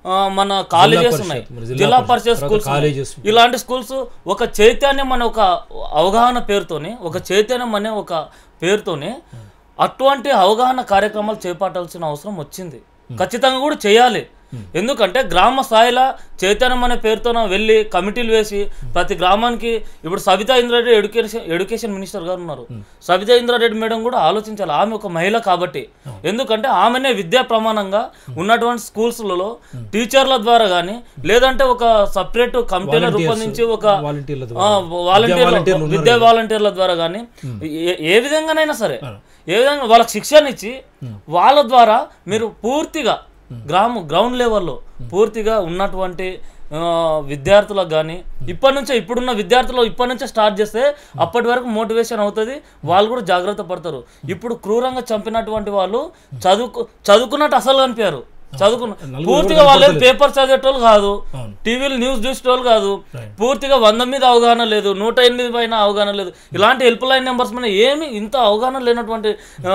ఆ, మన కాలేజెస్ పరిషత్, ఉన్నాయి మరి జిల్లా జిల్లా పరిషత్, పరిషత్ తర్వాత స్కూల్స్ కాలేజెస్ ఉన్నాయి. ఇలాంటి స్కూల్స్ ఒక చైతన్యం అనే ఒక అవగాహన పేరుతోని ఒక చైతన్యం అనే ఒక పేరుతోని అటువంటి అవగాహన కార్యక్రమాలు చేపట్టాల్సిన అవసరం వచ్చింది ఖచ్చితంగా కూడా చేయాలి ఎందుకంటే గ్రామ స్థాయిలో చైతన్యం అనే పేరుతోన వెళ్ళి కమిటీలు వేసి ప్రతి గ్రామానికి ఇప్పుడు Sabitha Indra Reddy education education minister garu ఉన్నారు సబితా ఇంద్రారెడ్డి మేడం కూడా ఆలోచించాలి ఆమె ఒక మహిళ కాబట్టి ఎందుకంటే ఆమెనే విద్యా ప్రమాణంగా ఉన్నటువంటి స్కూల్స్లలో టీచర్ల ద్వారా కానీ లేదంటే ఒక సపరేట్ కమిటీలు Volunteers, రూపొందించి ఒక వాలంటీర్ల ఆ, ద్వారా. వాలంటీర్ల వాలంటీర్లు ఉన్నారు విద్యా వాలంటీర్ల ద్వారా కానీ ఏ- ఏ విధంగానైనా సరే ఏ విధంగా వాళ్ళకి శిక్షణ ఇచ్చి వాళ్ళ ద్వారా మీరు పూర్తిగా గ్రామ గ్రౌండ్ లెవెల్లో పూర్తిగా ఉన్నటువంటి ఆ, విద్యార్థులకు కానీ ఇప్పటి నుంచే ఇప్పుడున్న విద్యార్థులు ఇప్పటి నుంచే స్టార్ట్ చేస్తే అప్పటి వరకు మోటివేషన్ అవుతుంది వాళ్ళు కూడా జాగ్రత్త పడతారు ఇప్పుడు క్రూరంగా చంపినటువంటి వాళ్ళు చదువుకు చదువుకున్నట్టు అసలు కనిపించారు చదువుకున్న నలుగురు పూర్తిగా వాళ్ళు పేపర్ చదివేటోళ్ళు కాదు టీవీలు న్యూస్ చూసేటోళ్ళు కాదు పూర్తిగా వంద మీద అవగాహన లేదు నూట ఎనిమిది పైన అవగాహన లేదు ఇలాంటి హెల్ప్ లైన్ నెంబర్స్ మీద ఏమి ఇంత అవగాహన లేనటువంటి ఆ,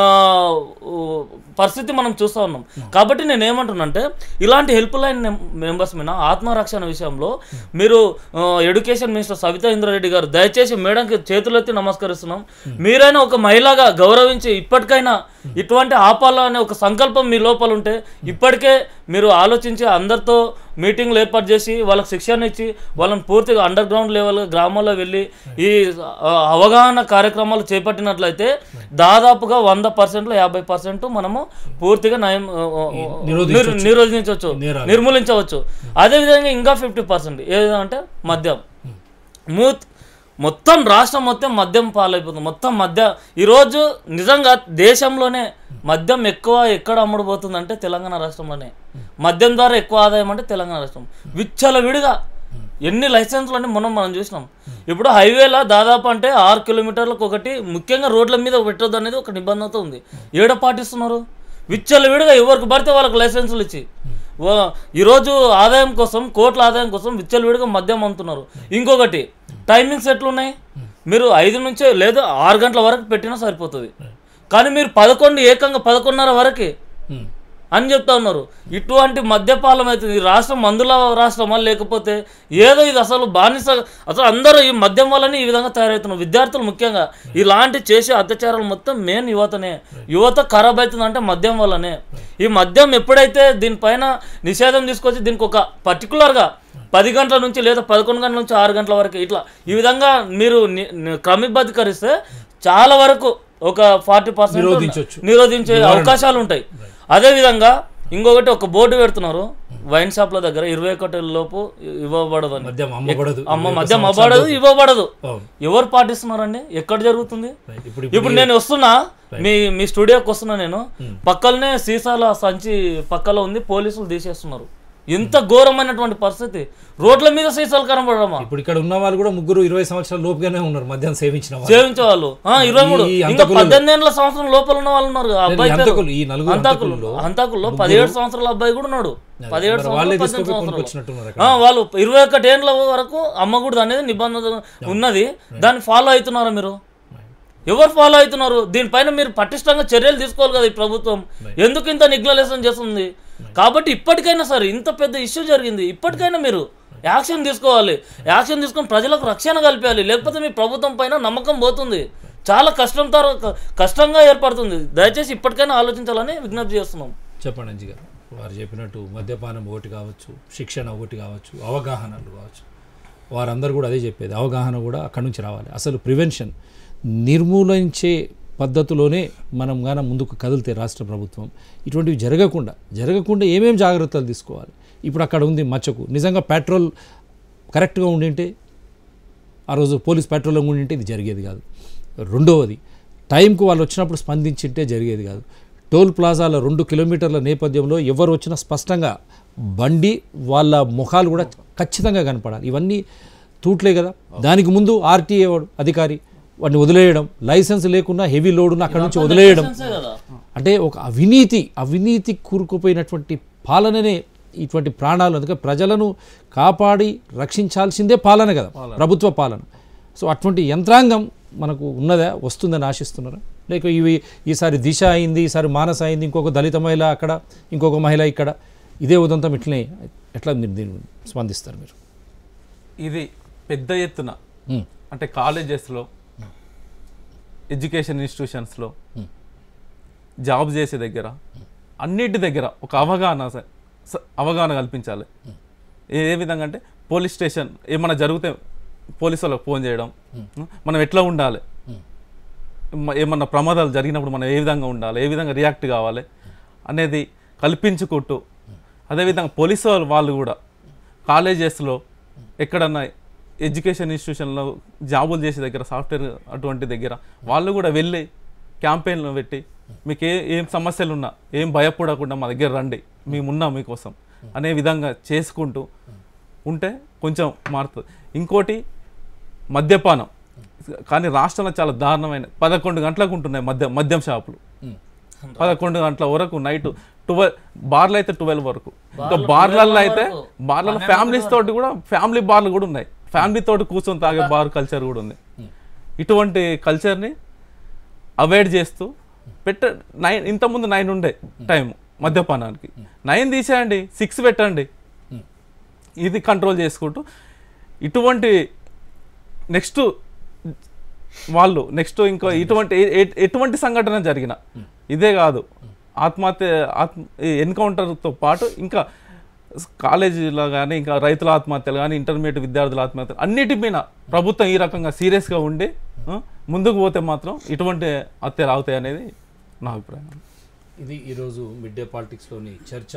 ఊ, పరిస్థితి మనం చూస్తూ ఉన్నాం కాబట్టి నేను ఏమంటున్నానంటే ఇలాంటి హెల్ప్ లైన్ మెంబర్స్ మీద ఆత్మరక్షణ విషయంలో మీరు ఆ, ఎడ్యుకేషన్ మినిస్టర్ సవితా ఇంద్రారెడ్డి గారు దయచేసి మేడంకి చేతులెత్తి నమస్కరిస్తున్నాం మీరైనా ఒక మహిళగా గౌరవించి ఇప్పటికైనా ఇటువంటి ఆపాలనే ఒక సంకల్పం మీ లోపల ఉంటే ఇప్పటికే మీరు ఆలోచించి అందరితో మీటింగ్లు ఏర్పాటు చేసి వాళ్ళకి శిక్షణ ఇచ్చి వాళ్ళని పూర్తిగా అండర్ గ్రౌండ్ లెవెల్ గ్రామాల్లో వెళ్ళి ఈ ఆ, అవగాహన కార్యక్రమాలు చేపట్టినట్లయితే దాదాపుగా వంద పర్సెంట్లో యాభై పర్సెంట్ మనము పూర్తిగా నయం ఆ, ఆ, నిరోధించవచ్చు. నిర్- నిరోధించవచ్చు నేరాలు. నిర్మూలించవచ్చు అదేవిధంగా ఇంకా ఫిఫ్టీ పర్సెంట్ ఏదంటే మద్యం మూత్ మొత్తం రాష్ట్రం మొత్తం మద్యం పాలైపోతుంది మొత్తం మద్య ఈరోజు నిజంగా దేశంలోనే మద్యం ఎక్కువ ఎక్కడ అమ్ముడుపోతుందంటే తెలంగాణ రాష్ట్రంలోనే మద్యం ద్వారా ఎక్కువ ఆదాయం అంటే తెలంగాణ రాష్ట్రం విచ్చల విడిగా ఎన్ని లైసెన్స్లు అని మనం మనం చూసినాం ఇప్పుడు హైవేలో దాదాపు అంటే ఆరు కిలోమీటర్లకు ఒకటి ముఖ్యంగా రోడ్ల మీద పెట్టొద్దు అనేది ఒక నిబంధనతో ఉంది ఏడ పాటిస్తున్నారు విచ్చల విడిగా ఎవరికి పడితే వాళ్ళకి లైసెన్సులు ఇచ్చి వా- ఈరోజు ఆదాయం కోసం కోట్ల ఆదాయం కోసం విచ్చలవిడిగా మద్యం అమ్ముతున్నారు ఇంకొకటి టైమింగ్స్ ఎట్లున్నాయి మీరు ఐదు నుంచే లేదా ఆరు గంటల వరకు పెట్టినా సరిపోతుంది కానీ మీరు పదకొండు ఏకంగా పదకొండున్నర వరకే అని చెప్తా ఉన్నారు ఇటువంటి మద్యపాలం అవుతుంది ఈ రాష్ట్రం మందుల రాష్ట్రమా లేకపోతే ఏదో ఇది అసలు బానిస అసలు అందరూ ఈ మద్యం వల్లనే ఈ విధంగా తయారవుతున్నారు విద్యార్థులు ముఖ్యంగా ఇలాంటి చేసే అత్యాచారాలు మొత్తం మెయిన్ యువతనే యువత ఖరాబ్ అవుతుందంటే మద్యం వల్లనే ఈ మద్యం ఎప్పుడైతే దీనిపైన నిషేధం తీసుకొచ్చి దీనికి ఒక పర్టికులర్గా పది గంటల నుంచి లేదా పదకొండు గంటల నుంచి ఆరు గంటల వరకు ఇట్లా ఈ విధంగా మీరు ని- ని- క్రమబద్ధీకరిస్తే చాలా వరకు ఒక ఫార్టీ పర్సెంట్ నిరోధించొచ్చు. నిరోధించే అవకాశాలు ఉంటాయి అదే విధంగా ఇంకొకటి ఒక బోర్డు పెడుతున్నారు వైన్ షాప్ల దగ్గర ఇరవై ఒకటి లోపు ఇవ్వబడదు అని మద్యం అమ్మబడదు. అమ్మ ఇరవై మద్యం సంవత్సరాల అమ్మబడదు లోపు. ఇవ్వబడదు అవును. ఎవరు పాటిస్తున్నారండి ఎక్కడ జరుగుతుంది రైట్. ఇప్పుడు ఇప్పుడు నేను వస్తున్నా మీ మీ స్టూడియోకి వస్తున్నా నేను పక్కలనే సీసాల సంచి పక్కలో ఉంది పోలీసులు తీసేస్తున్నారు ఎంత ఘోరమైనటువంటి పరిస్థితి రోడ్ల మీద సీసాలు కనబడమా ఇప్పుడు ఇక్కడ ఉన్న వాళ్ళు కూడా ముగ్గురు ఇరవై సంవత్సరాల లోపుగానే ఉన్నారు మద్యం సేవించిన వాళ్ళు సేవించే వాళ్ళు ఆ, ఇరవై మూడు ఈ ఇంకా హంతకులలో- పద్దెనిమిది ఏళ్ళ సంవత్సరం లోపల ఉన్న వాళ్ళు ఉన్నారు ఆ అబ్బాయి పేరు. హంతకులు, ఈ నలుగురు హంతకులు హంతకుల్లో హంతకుల్లో పదిహేడు సంవత్సరాల అబ్బాయి కూడా ఉన్నాడు పదిహేడు మరి వాళ్ళే సంవత్సరాలు తీసుకొని పద్దెనిమిది సంవత్సరాలు కొనుక్కొచ్చినట్టున్నారు అక్కడ. ఆ, వాళ్ళు ఇరవై ఒకటి ఏళ్ళ వరకు అమ్మకూడదు అనేది నిబంధన ఉన్నది దాన్ని ఫాలో అవుతున్నారా మీరు ఎవరు ఫాలో అవుతున్నారు దీనిపైన మీరు పటిష్టంగా చర్యలు తీసుకోవాలి కదా ఈ ప్రభుత్వం ఎందుకు ఇంత నిగ్లలేషన్ చేస్తుంది కాబట్టి ఇప్పటికైనా సరే ఇంత పెద్ద ఇష్యూ జరిగింది ఇప్పటికైనా మీరు యాక్షన్ తీసుకోవాలి యాక్షన్ తీసుకొని ప్రజలకు రక్షణ కల్పించాలి లేకపోతే మీ ప్రభుత్వం పైన నమ్మకం పోతుంది చాలా కష్టం తర- కష్టంగా ఏర్పడుతుంది దయచేసి ఇప్పటికైనా ఆలోచించాలని విజ్ఞప్తి చేస్తున్నాం చెప్పండి అంజి గారు వారు చెప్పినట్టు మద్యపానం ఒకటి కావచ్చు శిక్షణ ఒకటి కావచ్చు అవగాహనలు కావచ్చు వారందరూ కూడా అదే చెప్పేది అవగాహన కూడా అక్కడి నుంచి రావాలి అసలు ప్రివెన్షన్ నిర్మూలించే పద్ధతిలోనే మనం గాన ముందుకు కదిలితే రాష్ట్ర ప్రభుత్వం ఇటువంటివి జరగకుండా జరగకుండా ఏమేం జాగ్రత్తలు తీసుకోవాలి ఇప్పుడు అక్కడ ఉంది మచ్చకు నిజంగా పెట్రోల్ కరెక్ట్గా ఉండింటే ఆ రోజు పోలీస్ పెట్రోలింగ్ ఉండింటే ఇది జరిగేది కాదు రెండవది టైంకు వాళ్ళు వచ్చినప్పుడు స్పందించింటే జరిగేది కాదు టోల్ ప్లాజాల రెండు కిలోమీటర్ల నేపథ్యంలో ఎవరు వచ్చినా స్పష్టంగా బండి వాళ్ళ ముఖాలు కూడా ఖచ్చితంగా కనపడాలి ఇవన్నీ తూట్లే కదా దానికి ముందు ఆర్టీఏ వాడు అధికారి వాడిని వదిలేయడం లైసెన్స్ లేకుండా హెవీ లోడ్ ఉన్న అక్కడ నుంచి వదిలేయడం అంతే కదా అంటే ఒక అవినీతి అవినీతి కూరుకుపోయినటువంటి పాలననే ఇటువంటి ప్రాణాలు అందుకే ప్రజలను కాపాడి రక్షించాల్సిందే పాలన కదా ప్రభుత్వ పాలన సో అటువంటి యంత్రాంగం మనకు ఉన్నదా వస్తుందని ఆశిస్తున్నారా లేక ఇవి ఈసారి దిశ అయింది ఈసారి మానస అయింది ఇంకొక దళిత మహిళ అక్కడ ఇంకొక మహిళ ఇక్కడ ఇదే ఉదంతం ఇట్లనే ఎట్లా మీరు దీన్ని స్పందిస్తారు మీరు ఇది పెద్ద ఎత్తున ఉమ్, అంటే కాలేజెస్లో ఎడ్యుకేషన్ ఇన్స్టిట్యూషన్స్లో జాబ్ చేసే దగ్గర అన్నిటి దగ్గర ఒక అవగాహన స- స- అవగాహన కల్పించాలి ఏ ఏ విధంగా అంటే పోలీస్ స్టేషన్ ఏమైనా జరిగితే పోలీసు వాళ్ళకి ఫోన్ చేయడం మనం ఎట్లా ఉండాలి మ- ఏమన్నా ప్రమాదాలు జరిగినప్పుడు మనం ఏ విధంగా ఉండాలి ఏ విధంగా రియాక్ట్ కావాలి అనేది కల్పించుకుంటూ అదేవిధంగా పోలీసు వాళ్ళు వాళ్ళు కూడా కాలేజెస్లో ఎక్కడన్నా ఎడ్యుకేషన్ ఇన్స్టిట్యూషన్లో జాబులు చేసే దగ్గర సాఫ్ట్వేర్ అటువంటి దగ్గర వాళ్ళు కూడా వెళ్ళి క్యాంపెయిన్లు పెట్టి మీకు ఏ ఏం సమస్యలు ఉన్నా ఏం భయపడకుండా మా దగ్గర రండి మేమున్నాం మీకోసం అనే విధంగా చేసుకుంటూ ఉంటే కొంచెం మారుతుంది ఇంకోటి మద్యపానం కానీ రాష్ట్రంలో చాలా దారుణమైన పదకొండు గంటలకు ఉంటున్నాయి మద్య మద్యం షాపులు పదకొండు గంటల వరకు నైట్ ట్వెల్వ్ బార్లు అయితే ట్వెల్వ్ వరకు ఇంకా బార్లలో అయితే బార్లలో ఫ్యామిలీస్ తోటి కూడా ఫ్యామిలీ బార్లు కూడా ఉన్నాయి ఫ్యామిలీ తోటి కూర్చొని తాగే బార్ కల్చర్ కూడా ఉంది ఇటువంటి కల్చర్ని అవాయిడ్ చేస్తూ పెట్ట నైన్ ఇంతకుముందు నైన్ ఉండే టైం మద్యపానానికి నైన్ తీసేయండి సిక్స్ పెట్టండి ఇది కంట్రోల్ చేసుకుంటూ ఇటువంటి నెక్స్ట్ వాళ్ళు నెక్స్ట్ ఇంకో ఇటువంటి ఎ- ఎ- ఎటువంటి సంఘటన జరిగిన ఇదే కాదు ఆత్మహత్య ఆత్మ ఎన్కౌంటర్తో పాటు ఇంకా కాలేజీలో కానీ ఇంకా రైతుల ఆత్మహత్యలు కానీ ఇంటర్మీడియట్ విద్యార్థుల ఆత్మహత్యలు అన్నిటి మీద ప్రభుత్వం ఈ రకంగా సీరియస్గా ఉండి ఆ, ముందుకు పోతే మాత్రం ఇటువంటి హత్యలు అవుతాయి అనేది నా అభిప్రాయం ఇది ఈరోజు మిడ్ డే పాలిటిక్స్లోని చర్చ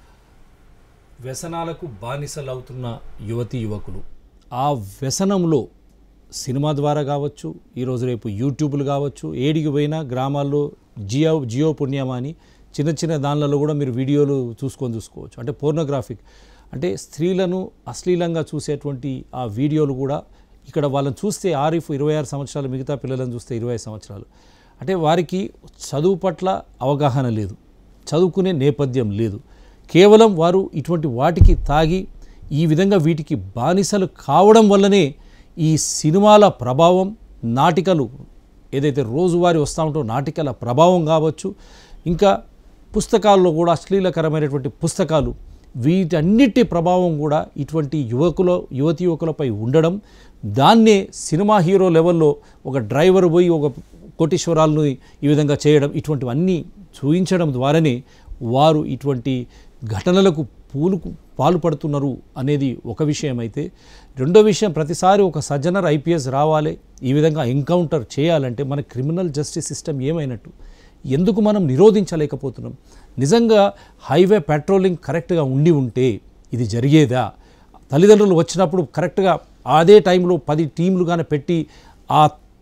వ్యసనాలకు బానిసలవుతున్న యువతి యువకులు ఆ వ్యసనంలో సినిమా ద్వారా కావచ్చు ఈరోజు రేపు యూట్యూబ్లు కావచ్చు ఏడికి పోయినా గ్రామాల్లో జియో జియో పుణ్యమా అని చిన్న చిన్న దానిలలో కూడా మీరు వీడియోలు చూసుకొని చూసుకోవచ్చు అంటే పోర్నోగ్రాఫిక్ అంటే స్త్రీలను అశ్లీలంగా చూసేటువంటి ఆ వీడియోలు కూడా ఇక్కడ వాళ్ళని చూస్తే ఆరిఫ్ ఇరవై ఆరు సంవత్సరాలు మిగతా పిల్లలను చూస్తే ఇరవై ఐదు సంవత్సరాలు అంటే వారికి చదువు పట్ల అవగాహన లేదు చదువుకునే నేపథ్యం లేదు కేవలం వారు ఇటువంటి వాటికి తాగి ఈ విధంగా వీటికి బానిసలు కావడం వల్లనే ఈ సినిమాల ప్రభావం నాటికలు ఏదైతే రోజువారీ వస్తూ ఉంటో నాటికల ప్రభావం కావచ్చు ఇంకా పుస్తకాల్లో కూడా అశ్లీలకరమైనటువంటి పుస్తకాలు వీటన్నిటి ప్రభావం కూడా ఇటువంటి యువకుల యువతి యువకులపై ఉండడం దాన్నే సినిమా హీరో లెవెల్లో ఒక డ్రైవర్ పోయి ఒక కోటీశ్వరాలను ఈ విధంగా చేయడం ఇటువంటివన్నీ చూపించడం ద్వారానే వారు ఇటువంటి ఘటనలకు పూలుకు పాల్పడుతున్నారు అనేది ఒక విషయం అయితే రెండో విషయం ప్రతిసారి ఒక సజ్జనర్ ఐపీఎస్ రావాలి ఈ విధంగా ఎన్కౌంటర్ చేయాలంటే మన క్రిమినల్ జస్టిస్ సిస్టమ్ ఏమైనట్టు ఎందుకు మనం నిరోధించలేకపోతున్నాం నిజంగా హైవే పెట్రోలింగ్ కరెక్ట్గా ఉండి ఉంటే ఇది జరిగేదా తల్లిదండ్రులు వచ్చినప్పుడు కరెక్ట్గా అదే టైంలో పది టీంలు కానీ పెట్టి ఆ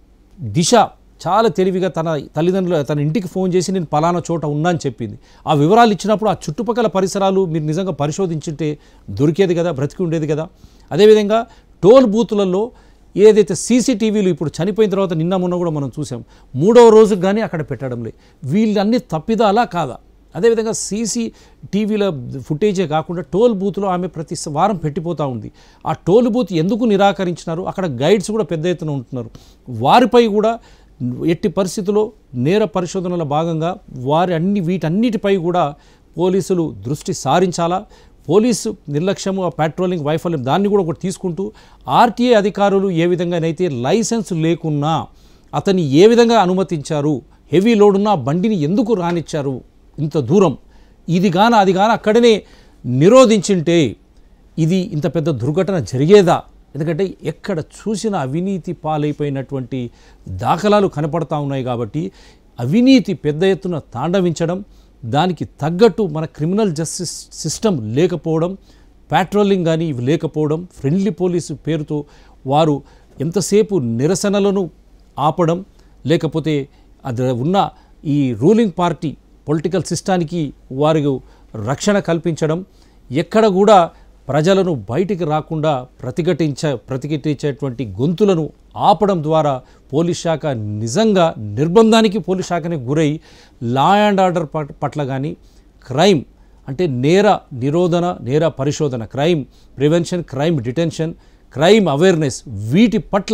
దిశ చాలా తెలివిగా తన తల్లిదండ్రులు తన ఇంటికి ఫోన్ చేసి నేను పలానా చోట ఉన్నా అని చెప్పింది ఆ వివరాలు ఇచ్చినప్పుడు ఆ చుట్టుపక్కల పరిసరాలు మీరు నిజంగా పరిశోధించుంటే దొరికేది కదా బ్రతికి ఉండేది కదా అదేవిధంగా టోల్ బూతులలో ఏదైతే సీసీటీవీలు ఇప్పుడు చనిపోయిన తర్వాత నిన్న మొన్న కూడా మనం చూసాం మూడవ రోజుకు కానీ అక్కడ పెట్టడం లే వీళ్ళన్నీ తప్పిదాలా కాదా అదేవిధంగా సీసీ టీవీల ఫుటేజే కాకుండా టోల్ బూత్లో ఆమె ప్రతి స- వారం పెట్టిపోతూ ఉంది ఆ టోల్ బూత్ ఎందుకు నిరాకరించినారు అక్కడ గైడ్స్ కూడా పెద్ద ఎత్తున ఉంటున్నారు వారిపై కూడా ఎట్టి పరిస్థితుల్లో నేర పరిశోధనల భాగంగా వారి అన్ని వీటన్నిటిపై కూడా పోలీసులు దృష్టి సారించాలా పోలీసు నిర్లక్ష్యము ఆ పెట్రోలింగ్ వైఫల్యం దాన్ని కూడా ఒకటి తీసుకుంటూ ఆర్టీఏ అధికారులు ఏ విధంగానైతే లైసెన్స్ లేకున్నా అతన్ని ఏ విధంగా అనుమతించారు హెవీ లోడ్ ఉన్న ఆ బండిని ఎందుకు రానిచ్చారు ఇంత దూరం ఇది గాన అది గాన అక్కడనే నిరోధించింటే ఇది ఇంత పెద్ద దుర్ఘటన జరిగేదా ఎందుకంటే ఎక్కడ చూసిన అవినీతి పాలైపోయినటువంటి దాఖలాలు కనపడతా ఉన్నాయి కాబట్టి అవినీతి పెద్ద ఎత్తున తాండవించడం దానికి తగ్గట్టు మన క్రిమినల్ జస్టిస్ సిస్టమ్ లేకపోవడం పాట్రోలింగ్ కానీ ఇవి లేకపోవడం ఫ్రెండ్లీ పోలీసు పేరుతో వారు ఎంతసేపు నిరసనలను ఆపడం లేకపోతే అది ఉన్న ఈ రూలింగ్ పార్టీ పొలిటికల్ సిస్టానికి వారికి రక్షణ కల్పించడం ఎక్కడ కూడా ప్రజలను బయటికి రాకుండా ప్రతిఘటించ ప్రతిఘటించేటువంటి గొంతులను ఆపడం ద్వారా పోలీస్ శాఖ నిజంగా నిర్బంధానికి పోలీస్ శాఖని గురై లా అండ్ ఆర్డర్ పట్- పట్ల కానీ క్రైమ్ అంటే నేర నిరోధన నేర పరిశోధన crime prevention crime detention crime awareness వీటి పట్ల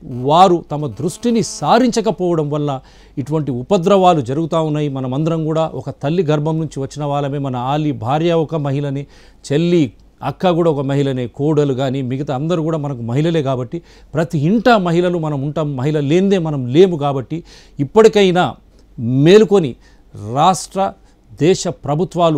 వారు తమ దృష్టిని సారించకపోవడం వల్ల ఇటువంటి ఉపద్రవాలు జరుగుతూ ఉన్నాయి మనమందరం కూడా ఒక తల్లి గర్భం నుంచి వచ్చిన వాళ్ళమే మన ఆలి భార్య ఒక మహిళని చెల్లి అక్క కూడా ఒక మహిళనే కోడలు కానీ మిగతా అందరూ కూడా మనకు మహిళలే కాబట్టి ప్రతి ఇంట మహిళలు మనం ఉంటాం మహిళ లేనిదే మనం లేము కాబట్టి ఇప్పటికైనా మేలుకొని రాష్ట్ర దేశ ప్రభుత్వాలు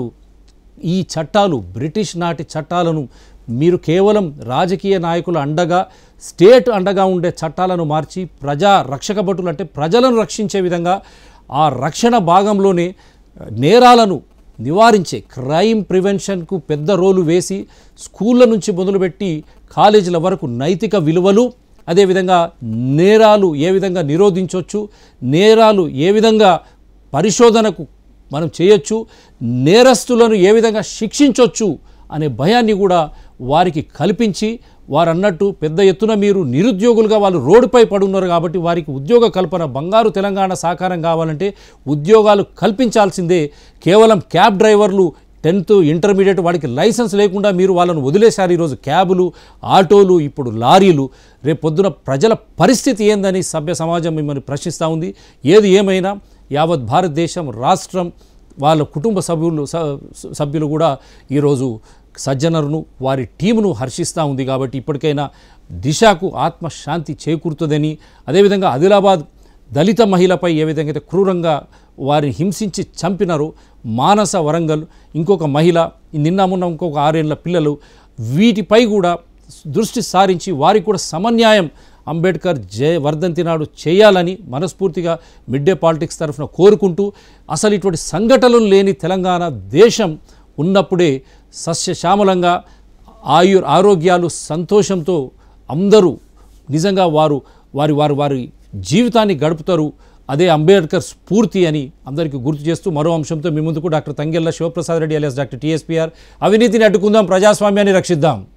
ఈ చట్టాలు బ్రిటిష్ నాటి చట్టాలను మీరు కేవలం రాజకీయ నాయకుల అండగా స్టేట్ అండగా ఉండే చట్టాలను మార్చి ప్రజా రక్షక భటులు అంటే ప్రజలను రక్షించే విధంగా ఆ రక్షణ భాగంలోనే నేరాలను నివారించే క్రైమ్ ప్రివెన్షన్కు పెద్ద రోలు వేసి స్కూళ్ళ నుంచి మొదలుపెట్టి కాలేజీల వరకు నైతిక విలువలు అదేవిధంగా నేరాలు ఏ విధంగా నిరోధించవచ్చు నేరాలు ఏ విధంగా పరిశోధనకు మనం చేయొచ్చు నేరస్తులను ఏ విధంగా శిక్షించవచ్చు అనే భయాన్ని కూడా వారికి కల్పించి వారు అన్నట్టు పెద్ద ఎత్తున మీరు నిరుద్యోగులుగా వాళ్ళు రోడ్డుపై పడున్నారు కాబట్టి వారికి ఉద్యోగ కల్పన బంగారు తెలంగాణ సాకారం కావాలంటే ఉద్యోగాలు కల్పించాల్సిందే కేవలం క్యాబ్ డ్రైవర్లు టెన్త్ ఇంటర్మీడియట్ వాడికి లైసెన్స్ లేకుండా మీరు వాళ్ళను వదిలేశారు ఈరోజు క్యాబులు ఆటోలు ఇప్పుడు లారీలు రేపు పొద్దున ప్రజల పరిస్థితి ఏందని సభ్య సమాజం మిమ్మల్ని ప్రశ్నిస్తూ ఉంది ఏది ఏమైనా యావత్ భారతదేశం రాష్ట్రం వాళ్ళ కుటుంబ సభ్యులు స- సభ్యులు కూడా ఈరోజు సజ్జనరును వారి టీమును హర్షిస్తూ ఉంది కాబట్టి ఇప్పటికైనా దిశకు ఆత్మశాంతి చేకూరుతుందని అదేవిధంగా ఆదిలాబాద్ దళిత మహిళపై ఏ విధంగా అయితే క్రూరంగా వారిని హింసించి చంపినారో మానస వరంగల్ ఇంకొక మహిళ నిన్న మొన్న ఇంకొక ఆరేళ్ల పిల్లలు వీటిపై కూడా దృష్టి సారించి వారికి కూడా సమన్యాయం అంబేద్కర్ జయ వర్ధంతి నాడు చేయాలని మనస్ఫూర్తిగా మిడ్ డే పాలిటిక్స్ తరఫున కోరుకుంటూ అసలు ఇటువంటి సంఘటనలు లేని తెలంగాణ దేశం ఉన్నప్పుడే సస్యశ్యామలంగా ఆయు ఆరోగ్యాలు సంతోషంతో అందరూ నిజంగా వారు వారి వారి వారి జీవితాన్ని గడుపుతారు అదే అంబేద్కర్ స్ఫూర్తి అని అందరికీ గుర్తు చేస్తూ మరో అంశంతో మీ ముందుకు డాక్టర్ తంగెల్ల శివప్రసాద్ రెడ్డి అలియాస్ డాక్టర్ టీఎస్పీఆర్ అవినీతిని అడ్డుకుందాం ప్రజాస్వామ్యాన్ని రక్షిద్దాం